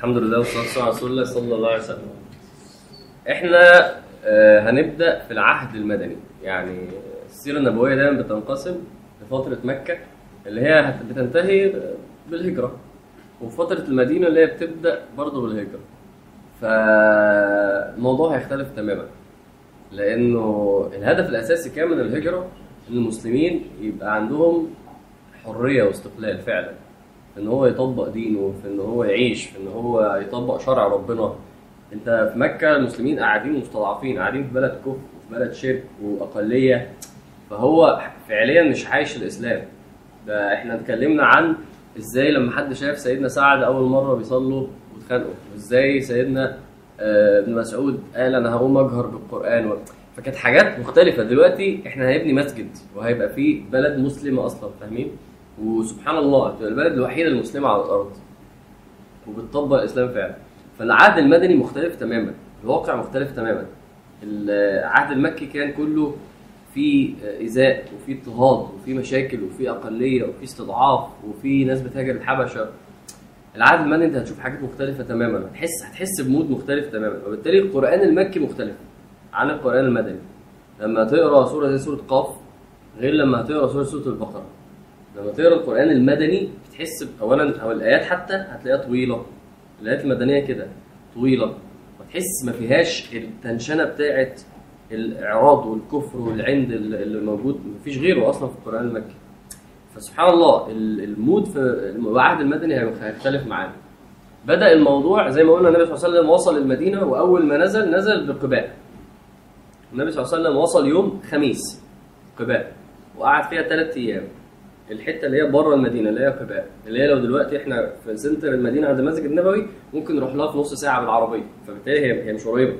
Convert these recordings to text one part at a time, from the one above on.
الحمد لله والصلاة والسلام على رسول الله صلى الله عليه وسلم. احنا آه، هنبدأ في العهد المدني، يعني السيرة النبوية دايما بتنقسم لفترة مكة اللي هي هت- بتنتهي بالهجرة وفترة المدينة اللي هي بتبدأ برضه بالهجرة. فالموضوع هيختلف تماما لأنه الهدف الأساسي كان من الهجرة إن المسلمين يبقى عندهم حرية واستقلال فعلا في ان هو يطبق دينه في ان هو يعيش في ان هو يطبق شرع ربنا انت في مكه المسلمين قاعدين مستضعفين قاعدين في بلد كفر وفي بلد شرك واقليه فهو فعليا مش عايش الاسلام ده احنا اتكلمنا عن ازاي لما حد شاف سيدنا سعد اول مره بيصلوا واتخانقوا وازاي سيدنا آه، ابن مسعود قال انا هقوم اجهر بالقران و... فكانت حاجات مختلفه دلوقتي احنا هنبني مسجد وهيبقى في بلد مسلمه اصلا فاهمين وسبحان الله تبقى البلد الوحيده المسلمه على الارض وبتطبق الاسلام فعلا فالعهد المدني مختلف تماما الواقع مختلف تماما العهد المكي كان كله في ايذاء وفي اضطهاد وفي مشاكل وفي اقليه وفي استضعاف وفي ناس بتهاجر الحبشه العهد المدني انت هتشوف حاجات مختلفه تماما هتحس هتحس بمود مختلف تماما وبالتالي القران المكي مختلف عن القران المدني لما تقرا سوره زي سوره قاف غير لما هتقرا سوره سوره البقره لما تقرا القران المدني بتحس ب- اولا او الايات حتى هتلاقيها طويله الايات المدنيه كده طويله وتحس ما فيهاش التنشنه بتاعت الاعراض والكفر والعند اللي اللي موجود مفيش غيره اصلا في القران المكي فسبحان الله ال- المود في العهد المدني هيختلف معانا بدا الموضوع زي ما قلنا النبي صلى الله عليه وسلم وصل المدينه واول ما نزل نزل بقباء النبي صلى الله عليه وسلم وصل يوم خميس قباء وقعد فيها ثلاث ايام الحته اللي هي بره المدينه اللي هي قباء اللي هي لو دلوقتي احنا في سنتر المدينه عند المسجد النبوي ممكن نروح لها في نص ساعه بالعربيه فبالتالي هي هي مش قريبه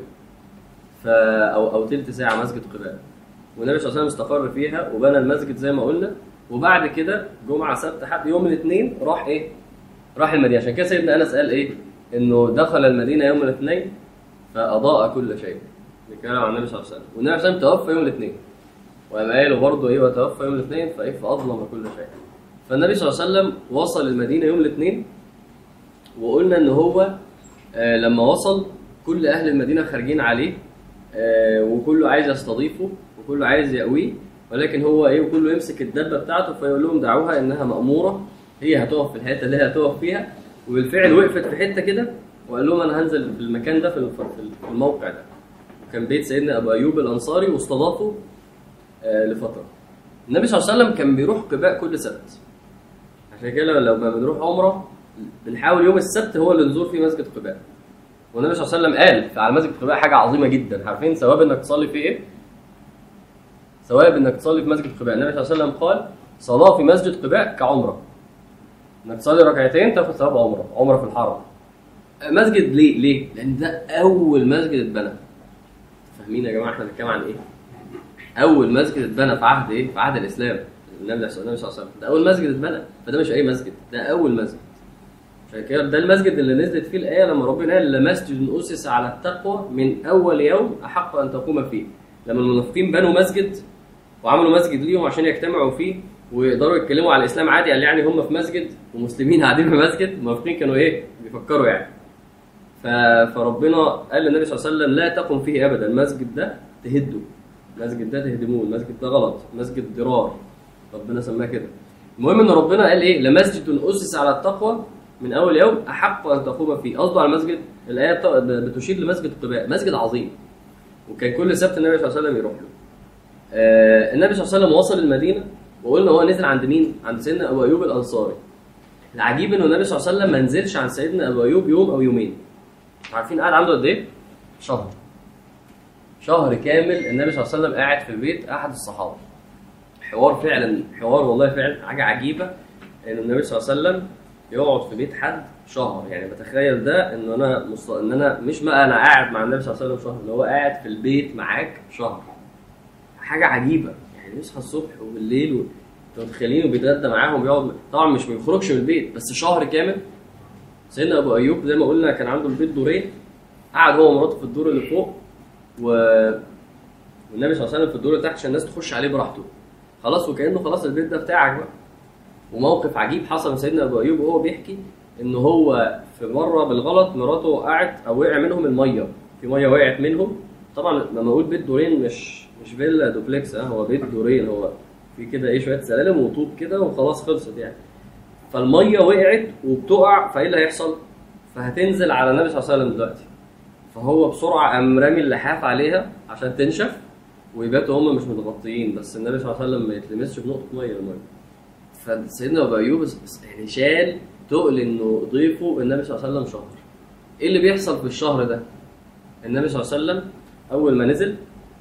ف او او ثلث ساعه مسجد قباء والنبي صلى الله عليه وسلم استقر فيها وبنى المسجد زي ما قلنا وبعد كده جمعه سبت حد يوم الاثنين راح ايه؟ راح المدينه عشان كده سيدنا انس قال ايه؟ انه دخل المدينه يوم الاثنين فاضاء كل شيء بيتكلم عن النبي صلى الله عليه وسلم والنبي صلى الله عليه وسلم توفى يوم الاثنين وقام قالوا برضه ايه وتوفى يوم الاثنين فايه فاظلم كل شيء فالنبي صلى الله عليه وسلم وصل المدينه يوم الاثنين وقلنا ان هو آه، لما وصل كل اهل المدينه خارجين عليه آه، وكله عايز يستضيفه وكله عايز يأويه ولكن هو ايه وكله يمسك الدبه بتاعته فيقول لهم دعوها انها مأموره هي هتقف في الحته اللي هي هتقف فيها وبالفعل وقفت في حته كده وقال لهم انا هنزل في المكان ده في الف- في الموقع ده وكان بيت سيدنا ابو ايوب الانصاري واستضافه آه، لفتره النبي صلى الله عليه وسلم كان بيروح قباء كل سبت عشان كده لما بنروح عمره بنحاول يوم السبت هو اللي نزور فيه مسجد قباء والنبي صلى الله عليه وسلم قال على مسجد قباء حاجه عظيمه جدا عارفين ثواب انك تصلي فيه ايه؟ ثواب انك تصلي في مسجد قباء النبي صلى الله عليه وسلم قال صلاه في مسجد قباء كعمره انك تصلي ركعتين تاخد ثواب عمره عمره في الحرم مسجد ليه؟ ليه؟ لان ده اول مسجد اتبنى فاهمين يا جماعه احنا بنتكلم عن ايه؟ اول مسجد اتبنى في عهد ايه؟ في عهد الاسلام النبي صلى الله عليه وسلم ده اول مسجد اتبنى فده مش اي مسجد ده اول مسجد عشان كده ده المسجد اللي نزلت فيه الايه لما ربنا قال لمسجد اسس على التقوى من اول يوم احق ان تقوم فيه لما المنافقين بنوا مسجد وعملوا مسجد ليهم عشان يجتمعوا فيه ويقدروا يتكلموا على الاسلام عادي قال يعني هم في مسجد ومسلمين قاعدين في مسجد المنافقين كانوا ايه بيفكروا يعني ف... فربنا قال للنبي صلى الله عليه وسلم لا تقم فيه ابدا المسجد ده تهده المسجد ده تهدموه المسجد ده غلط مسجد ضرار ربنا سماه كده المهم ان ربنا قال ايه لمسجد اسس على التقوى من اول يوم احق ان تقوم فيه قصده على المسجد الايه بت- بتشير لمسجد قباء مسجد عظيم وكان كل سبت النبي صلى الله عليه وسلم يروح له آه النبي صلى الله عليه وسلم وصل المدينه وقلنا هو نزل عند مين عند سيدنا ابو ايوب الانصاري العجيب انه النبي صلى الله عليه وسلم ما نزلش عن سيدنا ابو ايوب يوم او يومين عارفين قاعد عنده قد ايه شهر شهر كامل النبي صلى الله عليه وسلم قاعد في بيت احد الصحابه حوار فعلا حوار والله فعلا حاجه عجيبه ان النبي صلى الله عليه وسلم يقعد في بيت حد شهر يعني بتخيل ده ان انا مص... ان انا مش ما انا قاعد مع النبي صلى الله عليه وسلم شهر اللي هو قاعد في البيت معاك شهر حاجه عجيبه يعني يصحى الصبح وبالليل و... انتوا متخيلين وبيتغدى معاهم بيقعد طبعا مش ما بيخرجش من البيت بس شهر كامل سيدنا ابو ايوب زي ما قلنا كان عنده البيت دورين قعد هو ومراته في الدور اللي فوق و... والنبي صلى الله عليه وسلم في الدور اللي تحت عشان الناس تخش عليه براحته خلاص وكانه خلاص البيت ده بتاعك بقى وموقف عجيب حصل من سيدنا ابو ايوب وهو بيحكي ان هو في مره بالغلط مراته وقعت او وقع منهم الميه في ميه وقعت منهم طبعا لما اقول بيت دورين مش مش فيلا دوبلكس اه هو بيت دورين هو في كده ايه شويه سلالم وطوب كده وخلاص خلصت يعني فالميه وقعت وبتقع فايه اللي هيحصل؟ فهتنزل على النبي صلى الله عليه وسلم دلوقتي فهو بسرعه قام رامي اللحاف عليها عشان تنشف ويباتوا هم مش متغطيين بس النبي صلى الله عليه وسلم ما يتلمسش بنقطه ميه الميه فسيدنا ابو ايوب يعني شال تقل انه ضيفه النبي صلى الله عليه وسلم شهر ايه اللي بيحصل في الشهر ده النبي صلى الله عليه وسلم اول ما نزل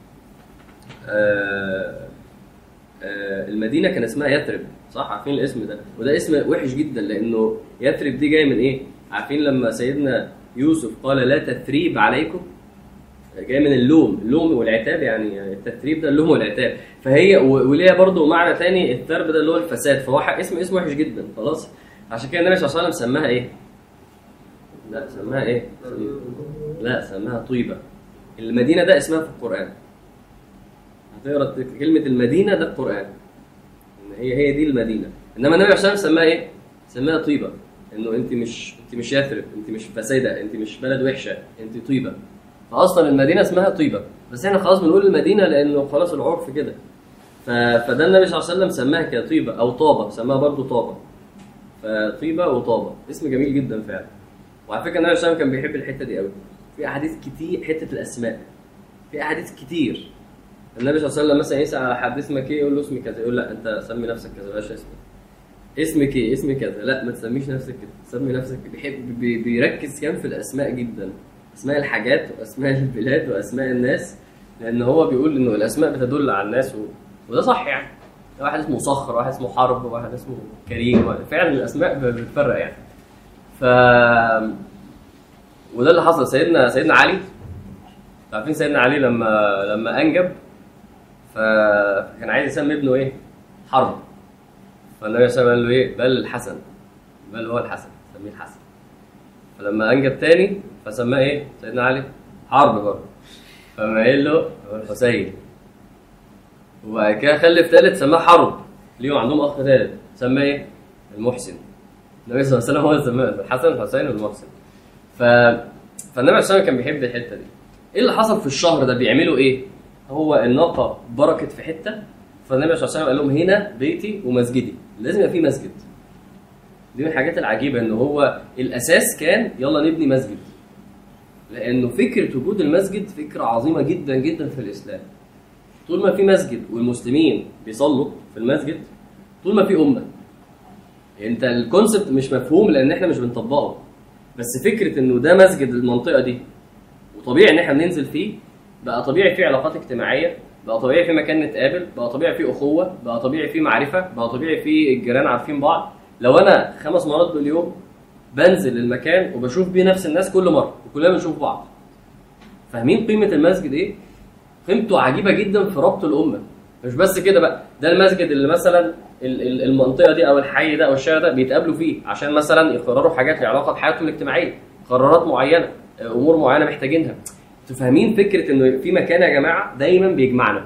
آه آه المدينه كان اسمها يثرب صح عارفين الاسم ده وده اسم وحش جدا لانه يثرب دي جايه من ايه عارفين لما سيدنا يوسف قال لا تثريب عليكم جاي من اللوم اللوم والعتاب يعني التثريب ده اللوم والعتاب فهي و- وليها برضو معنى تاني الثرب ده اللي هو الفساد فهو ح- اسم اسم وحش جدا خلاص عشان كده النبي صلى الله عليه وسلم سماها ايه؟ لا سماها ايه؟ لا سماها طيبه المدينه ده اسمها في القران هتقرا كلمه المدينه ده القران ان هي هي دي المدينه انما النبي صلى الله عليه وسلم سماها ايه؟ سماها طيبه انه انت مش انت مش يثرب انت مش فسيده انت مش بلد وحشه انت طيبه فاصلا المدينه اسمها طيبه بس احنا خلاص بنقول المدينه لانه خلاص العرف كده ف... فده النبي صلى الله عليه وسلم سماها كطيبه او طابه سماها برضو طابه فطيبه وطابه اسم جميل جدا فعلا وعلى فكره النبي صلى الله عليه وسلم كان بيحب الحته دي قوي في احاديث كتير حته الاسماء في احاديث كتير النبي صلى الله عليه وسلم مثلا يسال على حد اسمك ايه يقول له اسمي كذا يقول لا انت سمي نفسك كذا بلاش اسمك اسمك ايه اسمي كذا لا ما تسميش نفسك كده سمي نفسك بيحب بي- بيركز كان في الاسماء جدا اسماء الحاجات واسماء البلاد واسماء الناس لان هو بيقول انه الاسماء بتدل على الناس و... وده صح يعني واحد اسمه صخر واحد اسمه حرب واحد اسمه كريم واحد- فعلا الاسماء ب- بتفرق يعني ف وده اللي حصل سيدنا سيدنا علي عارفين سيدنا علي لما لما انجب فكان عايز يسمي ابنه ايه؟ حرب فالنبي صلى الله عليه وسلم قال له ايه؟ بل الحسن بل هو الحسن سميه الحسن فلما انجب تاني فسماه ايه؟ سيدنا علي حرب برضه فما قايل له هو الحسين وبعد كده خلف تالت سماه حرب ليهم عندهم اخ تالت سماه ايه؟ المحسن النبي صلى الله عليه وسلم هو اللي سماه الحسن الحسين والمحسن ف فالنبي صلى الله عليه وسلم كان بيحب الحته دي ايه اللي حصل في الشهر ده بيعملوا ايه؟ هو الناقه بركت في حته فالنبي صلى الله عليه وسلم قال لهم هنا بيتي ومسجدي لازم يبقى في مسجد دي من الحاجات العجيبه ان هو الاساس كان يلا نبني مسجد لانه فكره وجود المسجد فكره عظيمه جدا جدا في الاسلام طول ما في مسجد والمسلمين بيصلوا في المسجد طول ما في امه انت الكونسبت مش مفهوم لان احنا مش بنطبقه بس فكره انه ده مسجد المنطقه دي وطبيعي ان احنا بننزل فيه بقى طبيعي فيه علاقات اجتماعيه بقى طبيعي في مكان نتقابل بقى طبيعي فيه اخوه بقى طبيعي فيه معرفه بقى طبيعي فيه الجيران عارفين بعض لو انا خمس مرات باليوم بنزل المكان وبشوف بيه نفس الناس كل مره وكلنا بنشوف بعض فاهمين قيمه المسجد ايه قيمته عجيبه جدا في ربط الامه مش بس كده بقى ده المسجد اللي مثلا ال- ال- المنطقه دي او الحي ده او الشارع ده بيتقابلوا فيه عشان مثلا يقرروا حاجات لها علاقه بحياتهم الاجتماعيه قرارات معينه امور معينه محتاجينها انتوا فاهمين فكره انه في مكان يا جماعه دايما بيجمعنا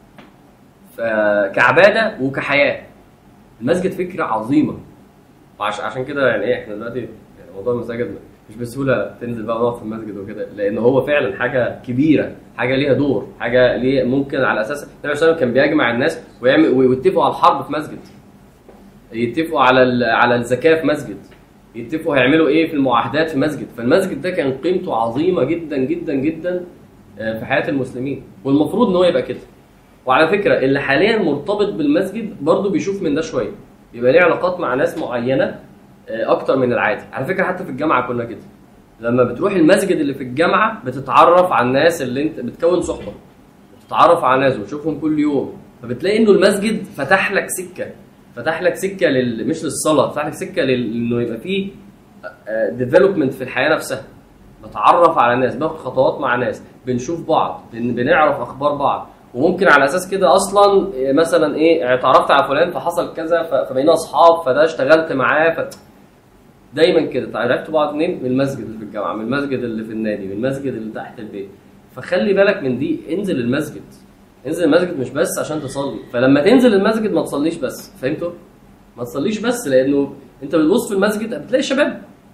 ف- كعباده وكحياه المسجد فكره عظيمه وعش- عشان كده يعني ايه احنا دلوقتي يعني موضوع المساجد مش بسهوله تنزل بقى ونقف في المسجد وكده لان هو فعلا حاجه كبيره حاجه ليها دور حاجه ليه ممكن على اساس النبي صلى الله عليه وسلم كان بيجمع الناس ويعمل ويتفقوا على الحرب في مسجد يتفقوا على ال- على الزكاه في مسجد يتفقوا هيعملوا ايه في المعاهدات في مسجد فالمسجد ده كان قيمته عظيمه جدا جدا جدا آه، في حياه المسلمين والمفروض ان هو يبقى كده وعلى فكره اللي حاليا مرتبط بالمسجد برضه بيشوف من ده شويه يبقى ليه علاقات مع ناس معينه آه، اكتر من العادي على فكره حتى في الجامعه كنا كده لما بتروح المسجد اللي في الجامعه بتتعرف على الناس اللي انت بتكون صحبه بتتعرف على ناس وتشوفهم كل يوم فبتلاقي انه المسجد فتح لك سكه فتح لك سكه لل... مش للصلاه فتح لك سكه لل... انه يبقى فيه ديفلوبمنت في الحياه نفسها بتعرف على ناس باخد خطوات مع ناس بنشوف بعض بن... بنعرف اخبار بعض وممكن على اساس كده اصلا إيه، مثلا ايه اتعرفت على فلان فحصل كذا ف... فبقينا اصحاب فده اشتغلت معاه ف... دايما كده عرفتوا بعض منين من المسجد اللي في الجامعه من المسجد اللي في النادي من المسجد اللي تحت البيت فخلي بالك من دي انزل المسجد انزل المسجد مش بس عشان تصلي فلما تنزل المسجد ما تصليش بس فهمتوا ما تصليش بس لانه انت بتبص في المسجد بتلاقي شباب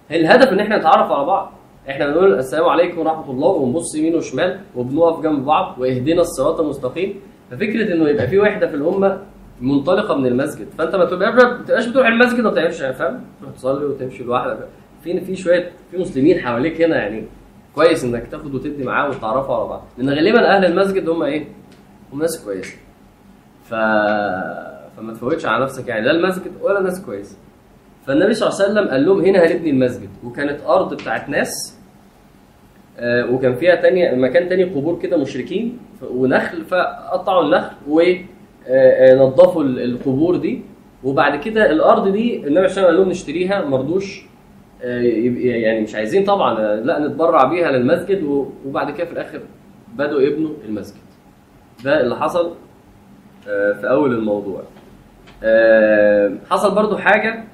الهدف ان احنا نتعرف على بعض احنا بنقول السلام عليكم ورحمه الله ونبص يمين وشمال وبنقف جنب بعض واهدنا الصراط المستقيم ففكره انه يبقى في وحده في الامه منطلقه من المسجد فانت ما تبقى- ما تبقاش بتروح المسجد وما بتعملش فاهم تروح تصلي وتمشي لوحدك في في شويه في مسلمين حواليك هنا يعني كويس انك تاخد وتدي معاه وتتعرفوا على بعض لان غالبا اهل المسجد هم ايه؟ هم ناس كويسه ف فما تفوتش على نفسك يعني لا المسجد ولا ناس كويسه فالنبي صلى الله عليه وسلم قال لهم هنا هنبني المسجد وكانت ارض بتاعت ناس آه، وكان فيها تانية مكان تاني قبور كده مشركين ف- ونخل فقطعوا النخل ونظفوا القبور دي وبعد كده الارض دي النبي صلى الله عليه وسلم قال لهم نشتريها مرضوش آه، يبقى- يعني مش عايزين طبعا آه، لا نتبرع بيها للمسجد و- وبعد كده في الاخر بدأوا يبنوا المسجد ده اللي حصل آه، في اول الموضوع آه، حصل برضو حاجه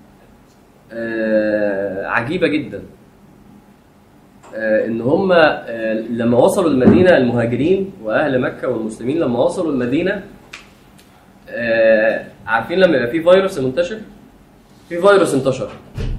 آه، عجيبه جدا آه، ان هم آه، لما وصلوا المدينه المهاجرين واهل مكه والمسلمين لما وصلوا المدينه آه، عارفين لما يبقى في فيروس منتشر في فيروس انتشر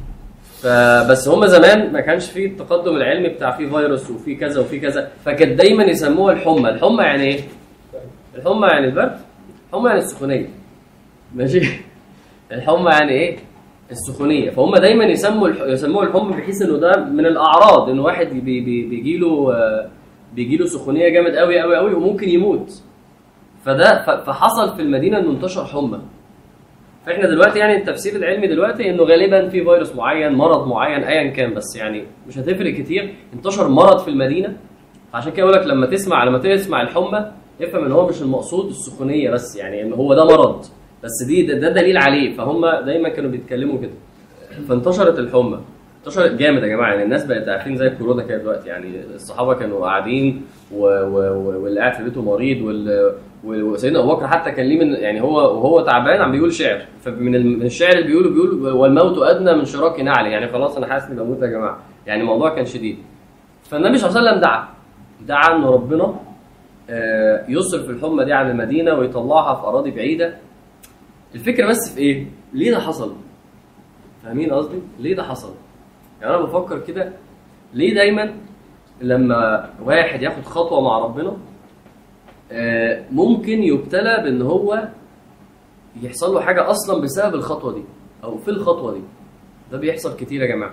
فبس هم زمان ما كانش فيه التقدم العلمي بتاع في فيروس وفي كذا وفي كذا فكانت دايما يسموها الحمى الحمى يعني ايه الحمى يعني البرد الحمى يعني السخونيه ماشي الحمى يعني ايه السخونيه فهم دايما يسموا الح... يسموه الحمى بحيث انه ده من الاعراض ان واحد بي... بي... بيجي له بيجي له سخونيه جامد قوي قوي قوي وممكن يموت فده ف... فحصل في المدينه انه انتشر حمى فاحنا دلوقتي يعني التفسير العلمي دلوقتي انه غالبا في فيروس معين مرض معين ايا كان بس يعني مش هتفرق كتير انتشر مرض في المدينه عشان كده بقول لك لما تسمع لما تسمع الحمى افهم ان هو مش المقصود السخونيه بس يعني ان هو ده مرض بس دي ده, ده دليل عليه فهم دايما كانوا بيتكلموا كده فانتشرت الحمى انتشرت جامد يا جماعه يعني الناس بقت عارفين زي الكورونا كده دلوقتي يعني الصحابه كانوا قاعدين و... و... و... واللي قاعد في بيته مريض وال... وسيدنا ابو بكر حتى كان ليه من يعني هو وهو تعبان عم بيقول شعر فمن ال- من الشعر اللي بيقوله بيقول والموت ادنى من شراك نعل يعني خلاص انا حاسس اني بموت يا جماعه يعني الموضوع كان شديد فالنبي صلى الله عليه وسلم دعا دعا ان ربنا آه، يصرف الحمى دي عن المدينه ويطلعها في اراضي بعيده الفكره بس في ايه؟ ليه ده حصل؟ فاهمين قصدي؟ ليه ده حصل؟ يعني انا بفكر كده ليه دايما لما واحد ياخد خطوه مع ربنا آه، ممكن يبتلى بان هو يحصل له حاجه اصلا بسبب الخطوه دي او في الخطوه دي ده بيحصل كتير يا جماعه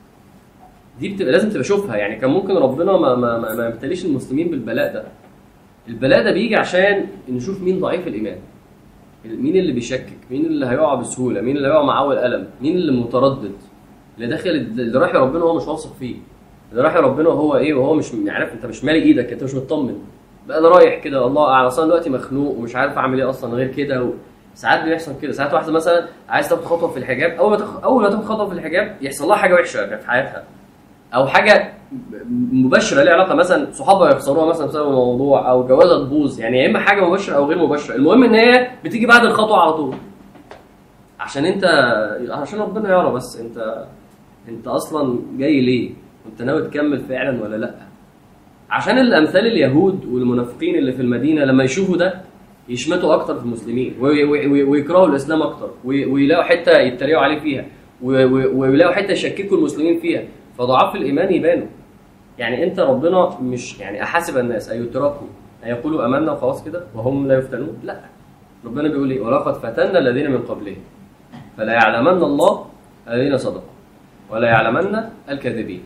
دي بتبقى لازم تبقى شوفها يعني كان ممكن ربنا ما ما ما, ما يبتليش المسلمين بالبلاء ده البلاء ده بيجي عشان نشوف مين ضعيف الايمان مين اللي بيشكك مين اللي هيقع بسهوله مين اللي هيقع مع اول قلم مين اللي متردد اللي داخل اللي رايح ربنا هو مش واثق فيه اللي رايح ربنا هو ايه وهو مش عارف انت مش مالي ايدك انت مش مطمن بقى انا رايح كده الله اعلم اصلا دلوقتي مخنوق ومش عارف اعمل ايه اصلا غير كده و... ساعات بيحصل كده ساعات واحده مثلا عايز تاخد خطوه في الحجاب اول ما تاخد اول ما تاخد خطوه في الحجاب يحصل لها حاجه وحشه في حياتها او حاجه مباشره ليها علاقه مثلا صحابها يخسروها مثلا بسبب الموضوع او جوازها تبوظ يعني يا اما حاجه مباشره او غير مباشره المهم ان هي بتيجي بعد الخطوه على طول عشان انت عشان ربنا يرى بس انت انت اصلا جاي ليه وانت ناوي تكمل فعلا ولا لا عشان الامثال اليهود والمنافقين اللي في المدينه لما يشوفوا ده يشمتوا اكتر في المسلمين وي- وي- وي- ويكرهوا الاسلام اكتر وي- ويلاقوا حته يتريقوا عليه فيها وي- وي- ويلاقوا حته يشككوا المسلمين فيها فضعاف الايمان يبانوا يعني انت ربنا مش يعني احاسب الناس ان يتركوا ان يقولوا امنا وخلاص كده وهم لا يفتنون لا ربنا بيقول ايه ولقد فتنا الذين من قبلهم فلا يعلمن الله الذين صدقوا ولا يعلمن الكاذبين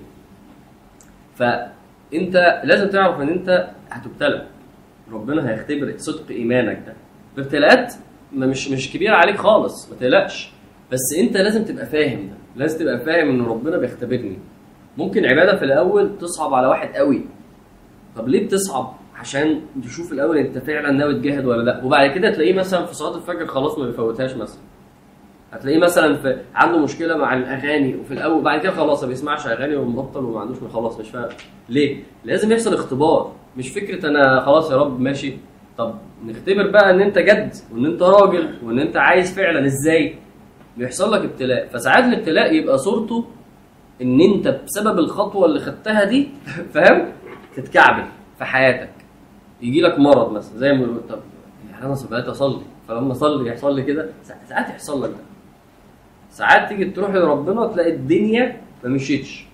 فانت لازم تعرف ان انت هتبتلى ربنا هيختبر صدق ايمانك ده الابتلاءات ما مش مش كبيره عليك خالص ما تقلقش بس انت لازم تبقى فاهم ده لازم تبقى فاهم ان ربنا بيختبرني ممكن عباده في الاول تصعب على واحد قوي طب ليه بتصعب عشان تشوف الاول انت فعلا ناوي تجاهد ولا لا وبعد كده تلاقيه مثلا في صلاه الفجر خلاص ما بيفوتهاش مثلا هتلاقيه مثلا في عنده مشكله مع الاغاني وفي الاول بعد كده خلاص ما بيسمعش اغاني ومبطل وما عندوش خلاص مش فاهم ليه لازم يحصل اختبار مش فكره انا خلاص يا رب ماشي طب نختبر بقى ان انت جد وان انت راجل وان انت عايز فعلا ازاي بيحصل لك ابتلاء فساعات الابتلاء يبقى صورته ان انت بسبب الخطوه اللي خدتها دي فاهم تتكعبل في حياتك يجي لك مرض مثلا زي ما بيقولوا طب يعني انا بقيت اصلي فلما اصلي يحصل لي كده ساعات يحصل لك ده ساعات تيجي تروح لربنا تلاقي الدنيا ما مشيتش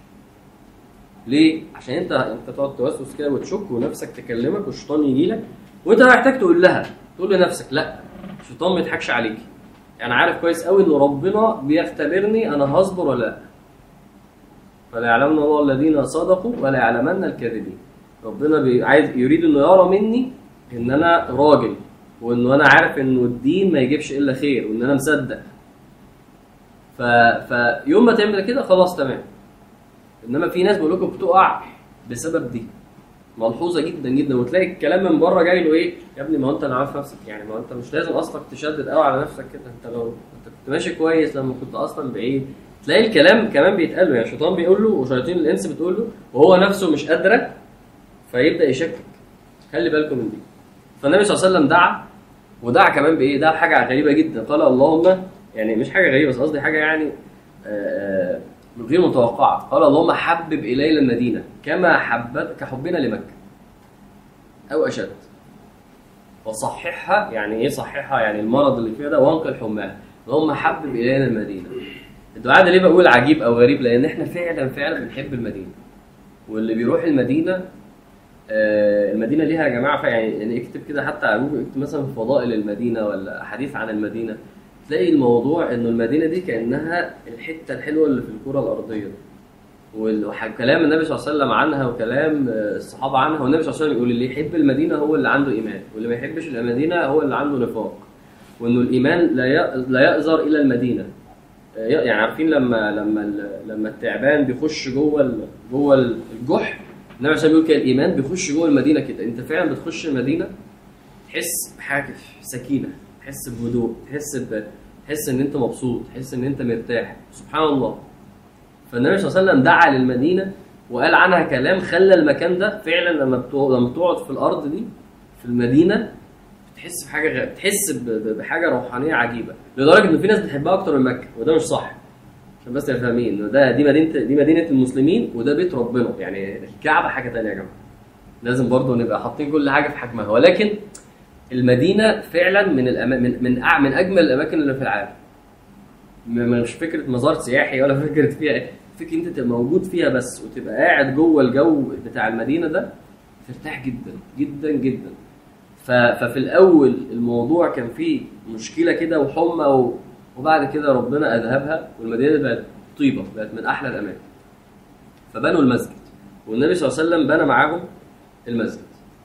ليه؟ عشان انت انت تقعد توسوس كده وتشك ونفسك تكلمك والشيطان يجي لك وانت محتاج تقول لها تقول لنفسك لا الشيطان ما يضحكش عليكي يعني عارف كويس قوي ان ربنا بيختبرني انا هصبر ولا لا فلا يعلمن الله الذين صدقوا ولا يعلمن الكاذبين ربنا بي- عايز يريد انه يرى مني ان انا راجل وانه انا عارف انه الدين ما يجيبش الا خير وان انا مصدق ف... فيوم ما تعمل كده خلاص تمام انما في ناس بيقول لكم بتقع بسبب دي ملحوظه جدا جدا وتلاقي الكلام من بره جاي له ايه يا ابني ما هو انت اللي عارف نفسك يعني ما هو انت مش لازم اصلك تشدد قوي على نفسك كده انت لو انت كنت ماشي كويس لما كنت اصلا بعيد تلاقي الكلام كمان بيتقال له يعني الشيطان بيقول له وشياطين الانس بتقول له وهو نفسه مش قادره فيبدا يشكك خلي بالكم من دي فالنبي صلى الله عليه وسلم دعا ودعا كمان بايه دعا بحاجه غريبه جدا قال اللهم يعني مش حاجه غريبه بس قصدي حاجه يعني آه، آه، غير متوقعه قال اللهم حبب الينا المدينه كما حبت كحبنا لمكه او اشد وصححها يعني ايه صححها يعني المرض اللي فيها ده وانقل حماها اللهم حبب الينا المدينه الدعاء ده ليه بقول عجيب او غريب لان احنا فعلا فعلا بنحب المدينه واللي بيروح المدينه آه، المدينه ليها يا جماعه فع- يعني يعني اكتب كده حتى على جوجل اكتب مثلا فضائل المدينه ولا حديث عن المدينه تلاقي الموضوع انه المدينه دي كانها الحته الحلوه اللي في الكره الارضيه وال- وكلام النبي صلى الله عليه وسلم عنها وكلام آه، الصحابه عنها والنبي صلى الله عليه وسلم يقول اللي يحب المدينه هو اللي عنده ايمان واللي ما يحبش المدينه هو اللي عنده نفاق وانه الايمان لا ي- لا يأزر الى المدينه آه، يعني عارفين لما لما ال- لما التعبان بيخش جوه ال- جوه الجحر النبي صلى الله عليه وسلم بيقول كده الايمان بيخش جوه المدينه كده انت فعلا بتخش المدينه تحس بحاجه سكينه تحس بهدوء تحس ب... تحس ان انت مبسوط تحس ان انت مرتاح سبحان الله فالنبي صلى الله عليه وسلم دعا للمدينه وقال عنها كلام خلى المكان ده فعلا لما بتو... لما تقعد في الارض دي في المدينه بتحس بحاجه غ... بتحس ب... ب- بحاجه روحانيه عجيبه لدرجه ان في ناس بتحبها اكتر من مكه وده مش صح عشان بس تبقى فاهمين انه ده دي مدينه دي مدينه المسلمين وده بيت ربنا يعني الكعبه حاجه ثانيه يا جماعه لازم برضه نبقى حاطين كل حاجه في حجمها ولكن المدينه فعلا من الأما... من من, أع... من اجمل الاماكن اللي في العالم م- مش فكره مزار سياحي ولا فكره فيها إيه. فكره انت تبقى موجود فيها بس وتبقى قاعد جوه الجو بتاع المدينه ده ترتاح جدا جدا جدا ف... ففي الاول الموضوع كان فيه مشكله كده وحمى و... وبعد كده ربنا اذهبها والمدينه بقت طيبه بقت من احلى الاماكن فبنوا المسجد والنبي صلى الله عليه وسلم بنى معاهم المسجد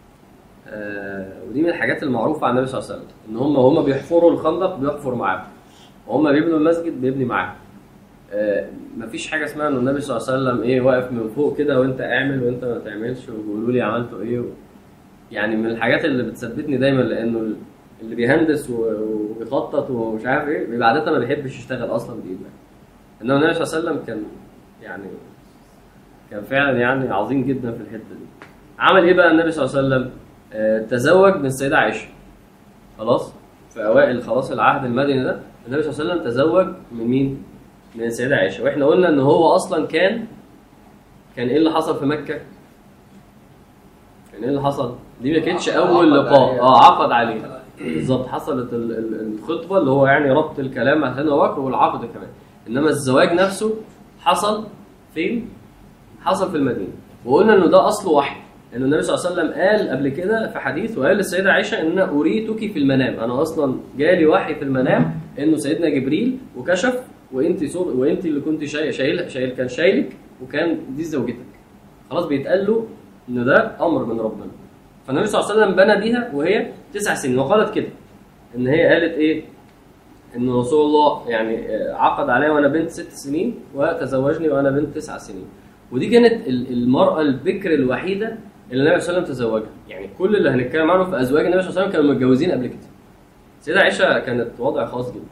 آه ودي من الحاجات المعروفه عن النبي صلى الله عليه وسلم ان هم هم بيحفروا الخندق بيحفر معاهم وهم بيبنوا المسجد بيبني معاهم آه مفيش حاجه اسمها ان النبي صلى الله عليه وسلم ايه واقف من فوق كده وانت اعمل وانت ما تعملش وبيقولوا لي عملتوا ايه و... يعني من الحاجات اللي بتثبتني دايما لانه اللي بيهندس و- وبيخطط ومش عارف ايه بيبقى عاده ما بيحبش يشتغل اصلا بايده انما النبي صلى الله عليه وسلم كان يعني كان فعلا يعني عظيم جدا في الحته دي عمل ايه بقى النبي صلى الله عليه وسلم آه تزوج من السيده عائشه خلاص في اوائل خلاص العهد المدني ده النبي صلى الله عليه وسلم تزوج من مين من السيده عائشه واحنا قلنا ان هو اصلا كان كان ايه اللي حصل في مكه كان ايه اللي حصل دي ما كانتش اول عقد لقاء عليها. اه عقد عليه بالظبط حصلت ال- ال- الخطبه اللي هو يعني ربط الكلام مع سيدنا ابو بكر والعقد كمان انما الزواج نفسه حصل فين؟ حصل في المدينه وقلنا انه ده اصل وحي ان النبي صلى الله عليه وسلم قال قبل كده في حديث وقال للسيده عائشه ان انا اريتك في المنام انا اصلا جالي وحي في المنام انه سيدنا جبريل وكشف وانت صور وانت اللي كنت شايل شايل, شايل كان شايلك وكان دي زوجتك خلاص بيتقال له ان ده امر من ربنا فالنبي صلى الله عليه وسلم بنى بيها وهي تسع سنين وقالت كده ان هي قالت ايه ان رسول الله يعني آه، عقد عليا وانا بنت ست سنين وتزوجني وانا بنت تسع سنين ودي كانت ال- المراه البكر الوحيده اللي النبي صلى الله عليه وسلم تزوجها يعني كل اللي هنتكلم عنه في ازواج النبي صلى الله عليه وسلم كانوا متجوزين قبل كده سيدة عائشه كانت وضع خاص جدا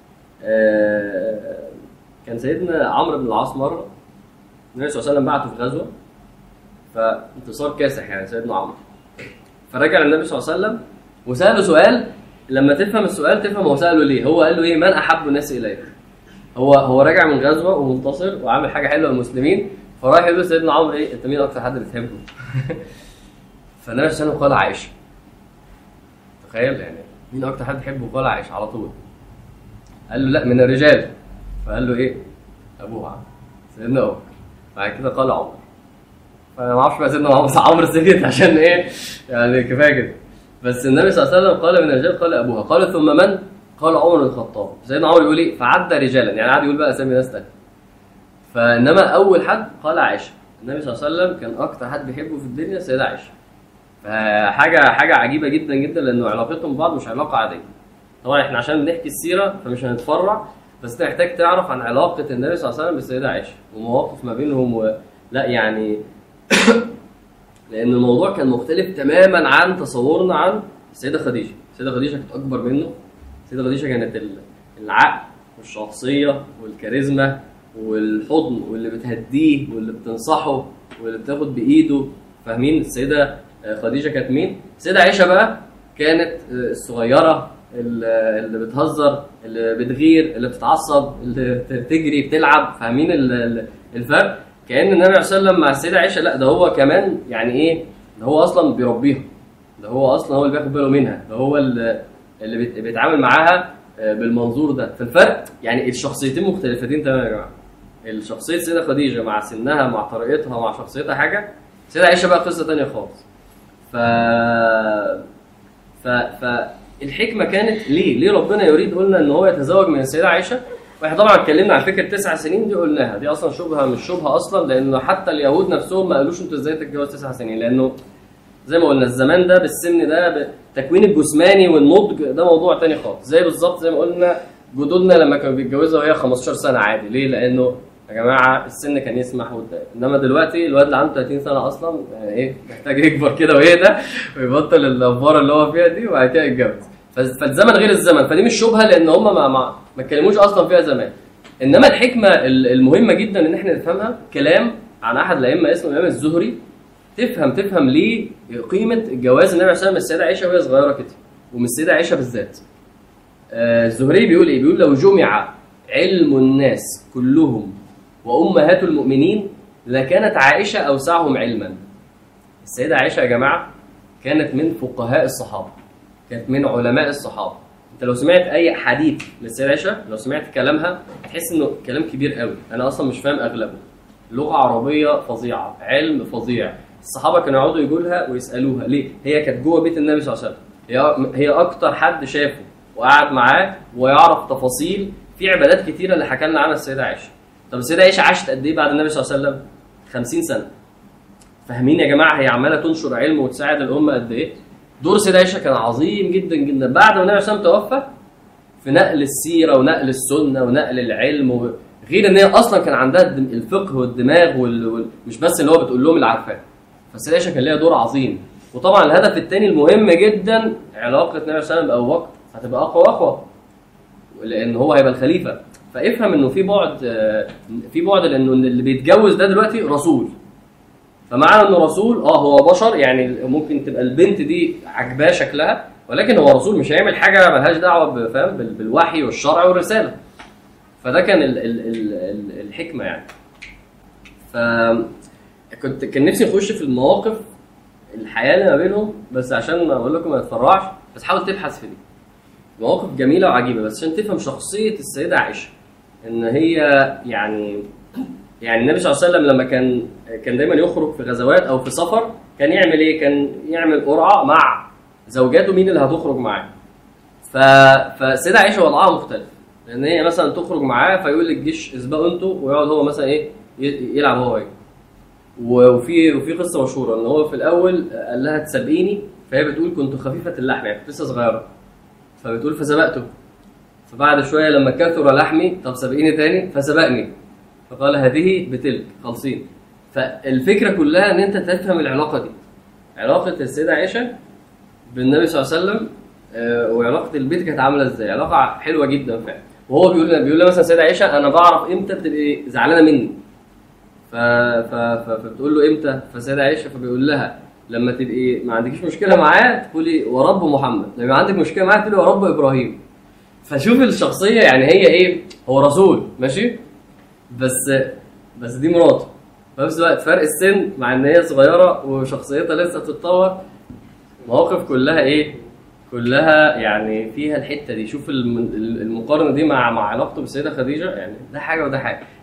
آه، كان سيدنا عمرو بن العاص مره النبي صلى الله عليه وسلم بعته في غزوه فانتصار كاسح يعني سيدنا عمرو فرجع النبي صلى الله عليه وسلم وساله سؤال لما تفهم السؤال تفهم هو ساله ليه هو قال له ايه من احب الناس اليك هو هو راجع من غزوه ومنتصر وعامل حاجه حلوه للمسلمين فراح يقول لسيدنا عمرو ايه انت مين اكتر حد بتحبه فالنبي صلى الله عليه وسلم قال عائشه تخيل يعني مين اكتر حد تحبه قال عائشه على طول قال له لا من الرجال فقال له ايه ابوها سيدنا ابو بكر بعد كده قال عمر فانا ما اعرفش بقى سيدنا عمر عمرو سكت عشان ايه يعني كفايه كده بس النبي صلى الله عليه وسلم قال من الرجال قال ابوها قال ثم من؟ قال عمر بن الخطاب سيدنا عمر يقول ايه فعد رجالا يعني قعد يقول بقى اسامي ناس تانية فانما اول حد قال عائشه النبي صلى الله عليه وسلم كان اكتر حد بيحبه في الدنيا السيده عائشه فحاجه حاجه عجيبه جدا جدا لانه علاقتهم ببعض مش علاقه عاديه طبعا احنا عشان بنحكي السيره فمش هنتفرع بس انت محتاج تعرف عن علاقه النبي صلى الله عليه وسلم بالسيده عائشه ومواقف ما بينهم و... لا يعني لان الموضوع كان مختلف تماما عن تصورنا عن السيده خديجه السيده خديجه كانت اكبر منه السيده خديجه كانت ال- العقل والشخصيه والكاريزما والحضن واللي بتهديه واللي بتنصحه واللي بتاخد بايده فاهمين السيده آه، خديجه كانت مين السيده عائشه بقى كانت آه، الصغيره اللي اللي بتهزر اللي بتغير اللي بتتعصب اللي بتجري بتلعب فاهمين ال- ال- الفرق كان النبي عليه الصلاه والسلام مع السيده عائشه لا ده هو كمان يعني ايه ده هو اصلا بيربيها ده هو اصلا هو اللي بياخد باله منها ده هو اللي اللي بيت- بيتعامل معاها آه، بالمنظور ده فالفرق يعني الشخصيتين مختلفتين تماما يا جماعه الشخصيه السيده خديجه مع سنها مع طريقتها مع شخصيتها حاجه السيده عائشه بقى قصه تانية خالص ف ف فالحكمه كانت ليه؟ ليه ربنا يريد قلنا ان هو يتزوج من السيده عائشه؟ واحنا طبعا اتكلمنا عن فكره تسع سنين دي قلناها دي اصلا شبهه مش شبهه اصلا لانه حتى اليهود نفسهم ما قالوش انتوا ازاي تتجوز تسع سنين لانه زي ما قلنا الزمان ده بالسن ده بالتكوين الجسماني والنضج ده موضوع تاني خالص زي بالظبط زي ما قلنا جدودنا لما كانوا بيتجوزوا وهي 15 سنه عادي ليه؟ لانه يا جماعه السن كان يسمح وده. انما دلوقتي الواد اللي عنده 30 سنه اصلا آه، ايه محتاج يكبر كده ويهدى ويبطل الافوار اللي هو فيها دي وبعد كده يتجوز ف- فالزمن غير الزمن فدي مش شبهه لان هم ما ما ما اتكلموش اصلا فيها زمان انما الحكمه ال- المهمه جدا ان احنا نفهمها كلام عن احد الائمه اسمه الامام الزهري تفهم تفهم ليه قيمه الجواز النبي عليه الصلاه والسلام من السيده عائشه وهي صغيره كده ومن السيده عائشه بالذات آه، الزهري بيقول ايه بيقول لو جمع علم الناس كلهم وامهات المؤمنين لكانت عائشه اوسعهم علما السيده عائشه يا جماعه كانت من فقهاء الصحابه كانت من علماء الصحابه انت لو سمعت اي حديث للسيده عائشه لو سمعت كلامها هتحس انه كلام كبير قوي انا اصلا مش فاهم اغلبه لغه عربيه فظيعه علم فظيع الصحابه كانوا يقعدوا يقولوا لها ويسالوها ليه هي كانت جوه بيت النبي صلى الله عليه وسلم هي هي اكتر حد شافه وقعد معاه ويعرف تفاصيل في عبادات كتيره اللي حكى لنا عنها السيده عائشه طب السيده عائشه عاشت قد ايه بعد النبي صلى الله عليه وسلم 50 سنه فاهمين يا جماعه هي عماله تنشر علم وتساعد الامه قد ايه دور السيده عائشه كان عظيم جدا جدا بعد ما النبي صلى الله عليه وسلم توفى في نقل السيره ونقل السنه ونقل العلم و... غير ان هي اصلا كان عندها الدم- الفقه والدماغ وال... وال... مش بس اللي هو بتقول لهم اللي عارفاه فالسيده عائشه كان ليها دور عظيم وطبعا الهدف الثاني المهم جدا علاقه النبي صلى الله عليه وسلم بابو بكر هتبقى اقوى واقوى لان هو هيبقى الخليفه فافهم انه في بعد آه، في بعد لانه إن اللي بيتجوز ده دلوقتي رسول فمعنى انه رسول اه هو بشر يعني ممكن تبقى البنت دي عجباه شكلها ولكن هو رسول مش هيعمل حاجه ملهاش دعوه بفهم بال- بالوحي والشرع والرساله فده كان ال ال ال ال الحكمه يعني ف كنت كان نفسي نخش في المواقف الحياه اللي ما بينهم بس عشان ما اقول لكم ما تتفرعش بس حاول تبحث في دي مواقف جميله وعجيبه بس عشان تفهم شخصيه السيده عائشه ان هي يعني يعني النبي صلى الله عليه وسلم لما كان كان دايما يخرج في غزوات او في سفر كان يعمل ايه؟ كان يعمل قرعه مع زوجاته مين اللي هتخرج معاه. ف فالسيده عائشه وضعها مختلف لان هي مثلا تخرج معاه فيقول للجيش اسبقوا انتوا ويقعد هو مثلا ايه ي- يلعب هو ايه. وفي وفي قصه مشهوره ان هو في الاول قال لها تسابقيني فهي بتقول كنت خفيفه اللحم يعني كنت لسه صغيره فبتقول فسبقته فبعد شويه لما كثر لحمي طب سابقيني تاني فسبقني فقال هذه بتلك خالصين فالفكره كلها ان انت تفهم العلاقه دي علاقه السيده عائشه بالنبي صلى الله عليه وسلم آه، وعلاقه البيت كانت عامله ازاي علاقه حلوه جدا فعلا وهو بيقول بيقول لها مثلا السيده عائشه انا بعرف امتى بتبقي زعلانه مني ف... ف... ف... فبتقول له امتى فسيدة عائشه فبيقول لها لما تبقي ما عندكيش مشكله معاه تقولي ورب محمد لما عندك مشكله معاه تقولي ورب ابراهيم فشوف الشخصيه يعني هي ايه هو رسول ماشي بس بس دي مراته في نفس الوقت فرق السن مع ان هي صغيره وشخصيتها لسه بتتطور مواقف كلها ايه كلها يعني فيها الحته دي شوف الم- المقارنه دي مع مع علاقته بالسيده خديجه يعني ده حاجه وده حاجه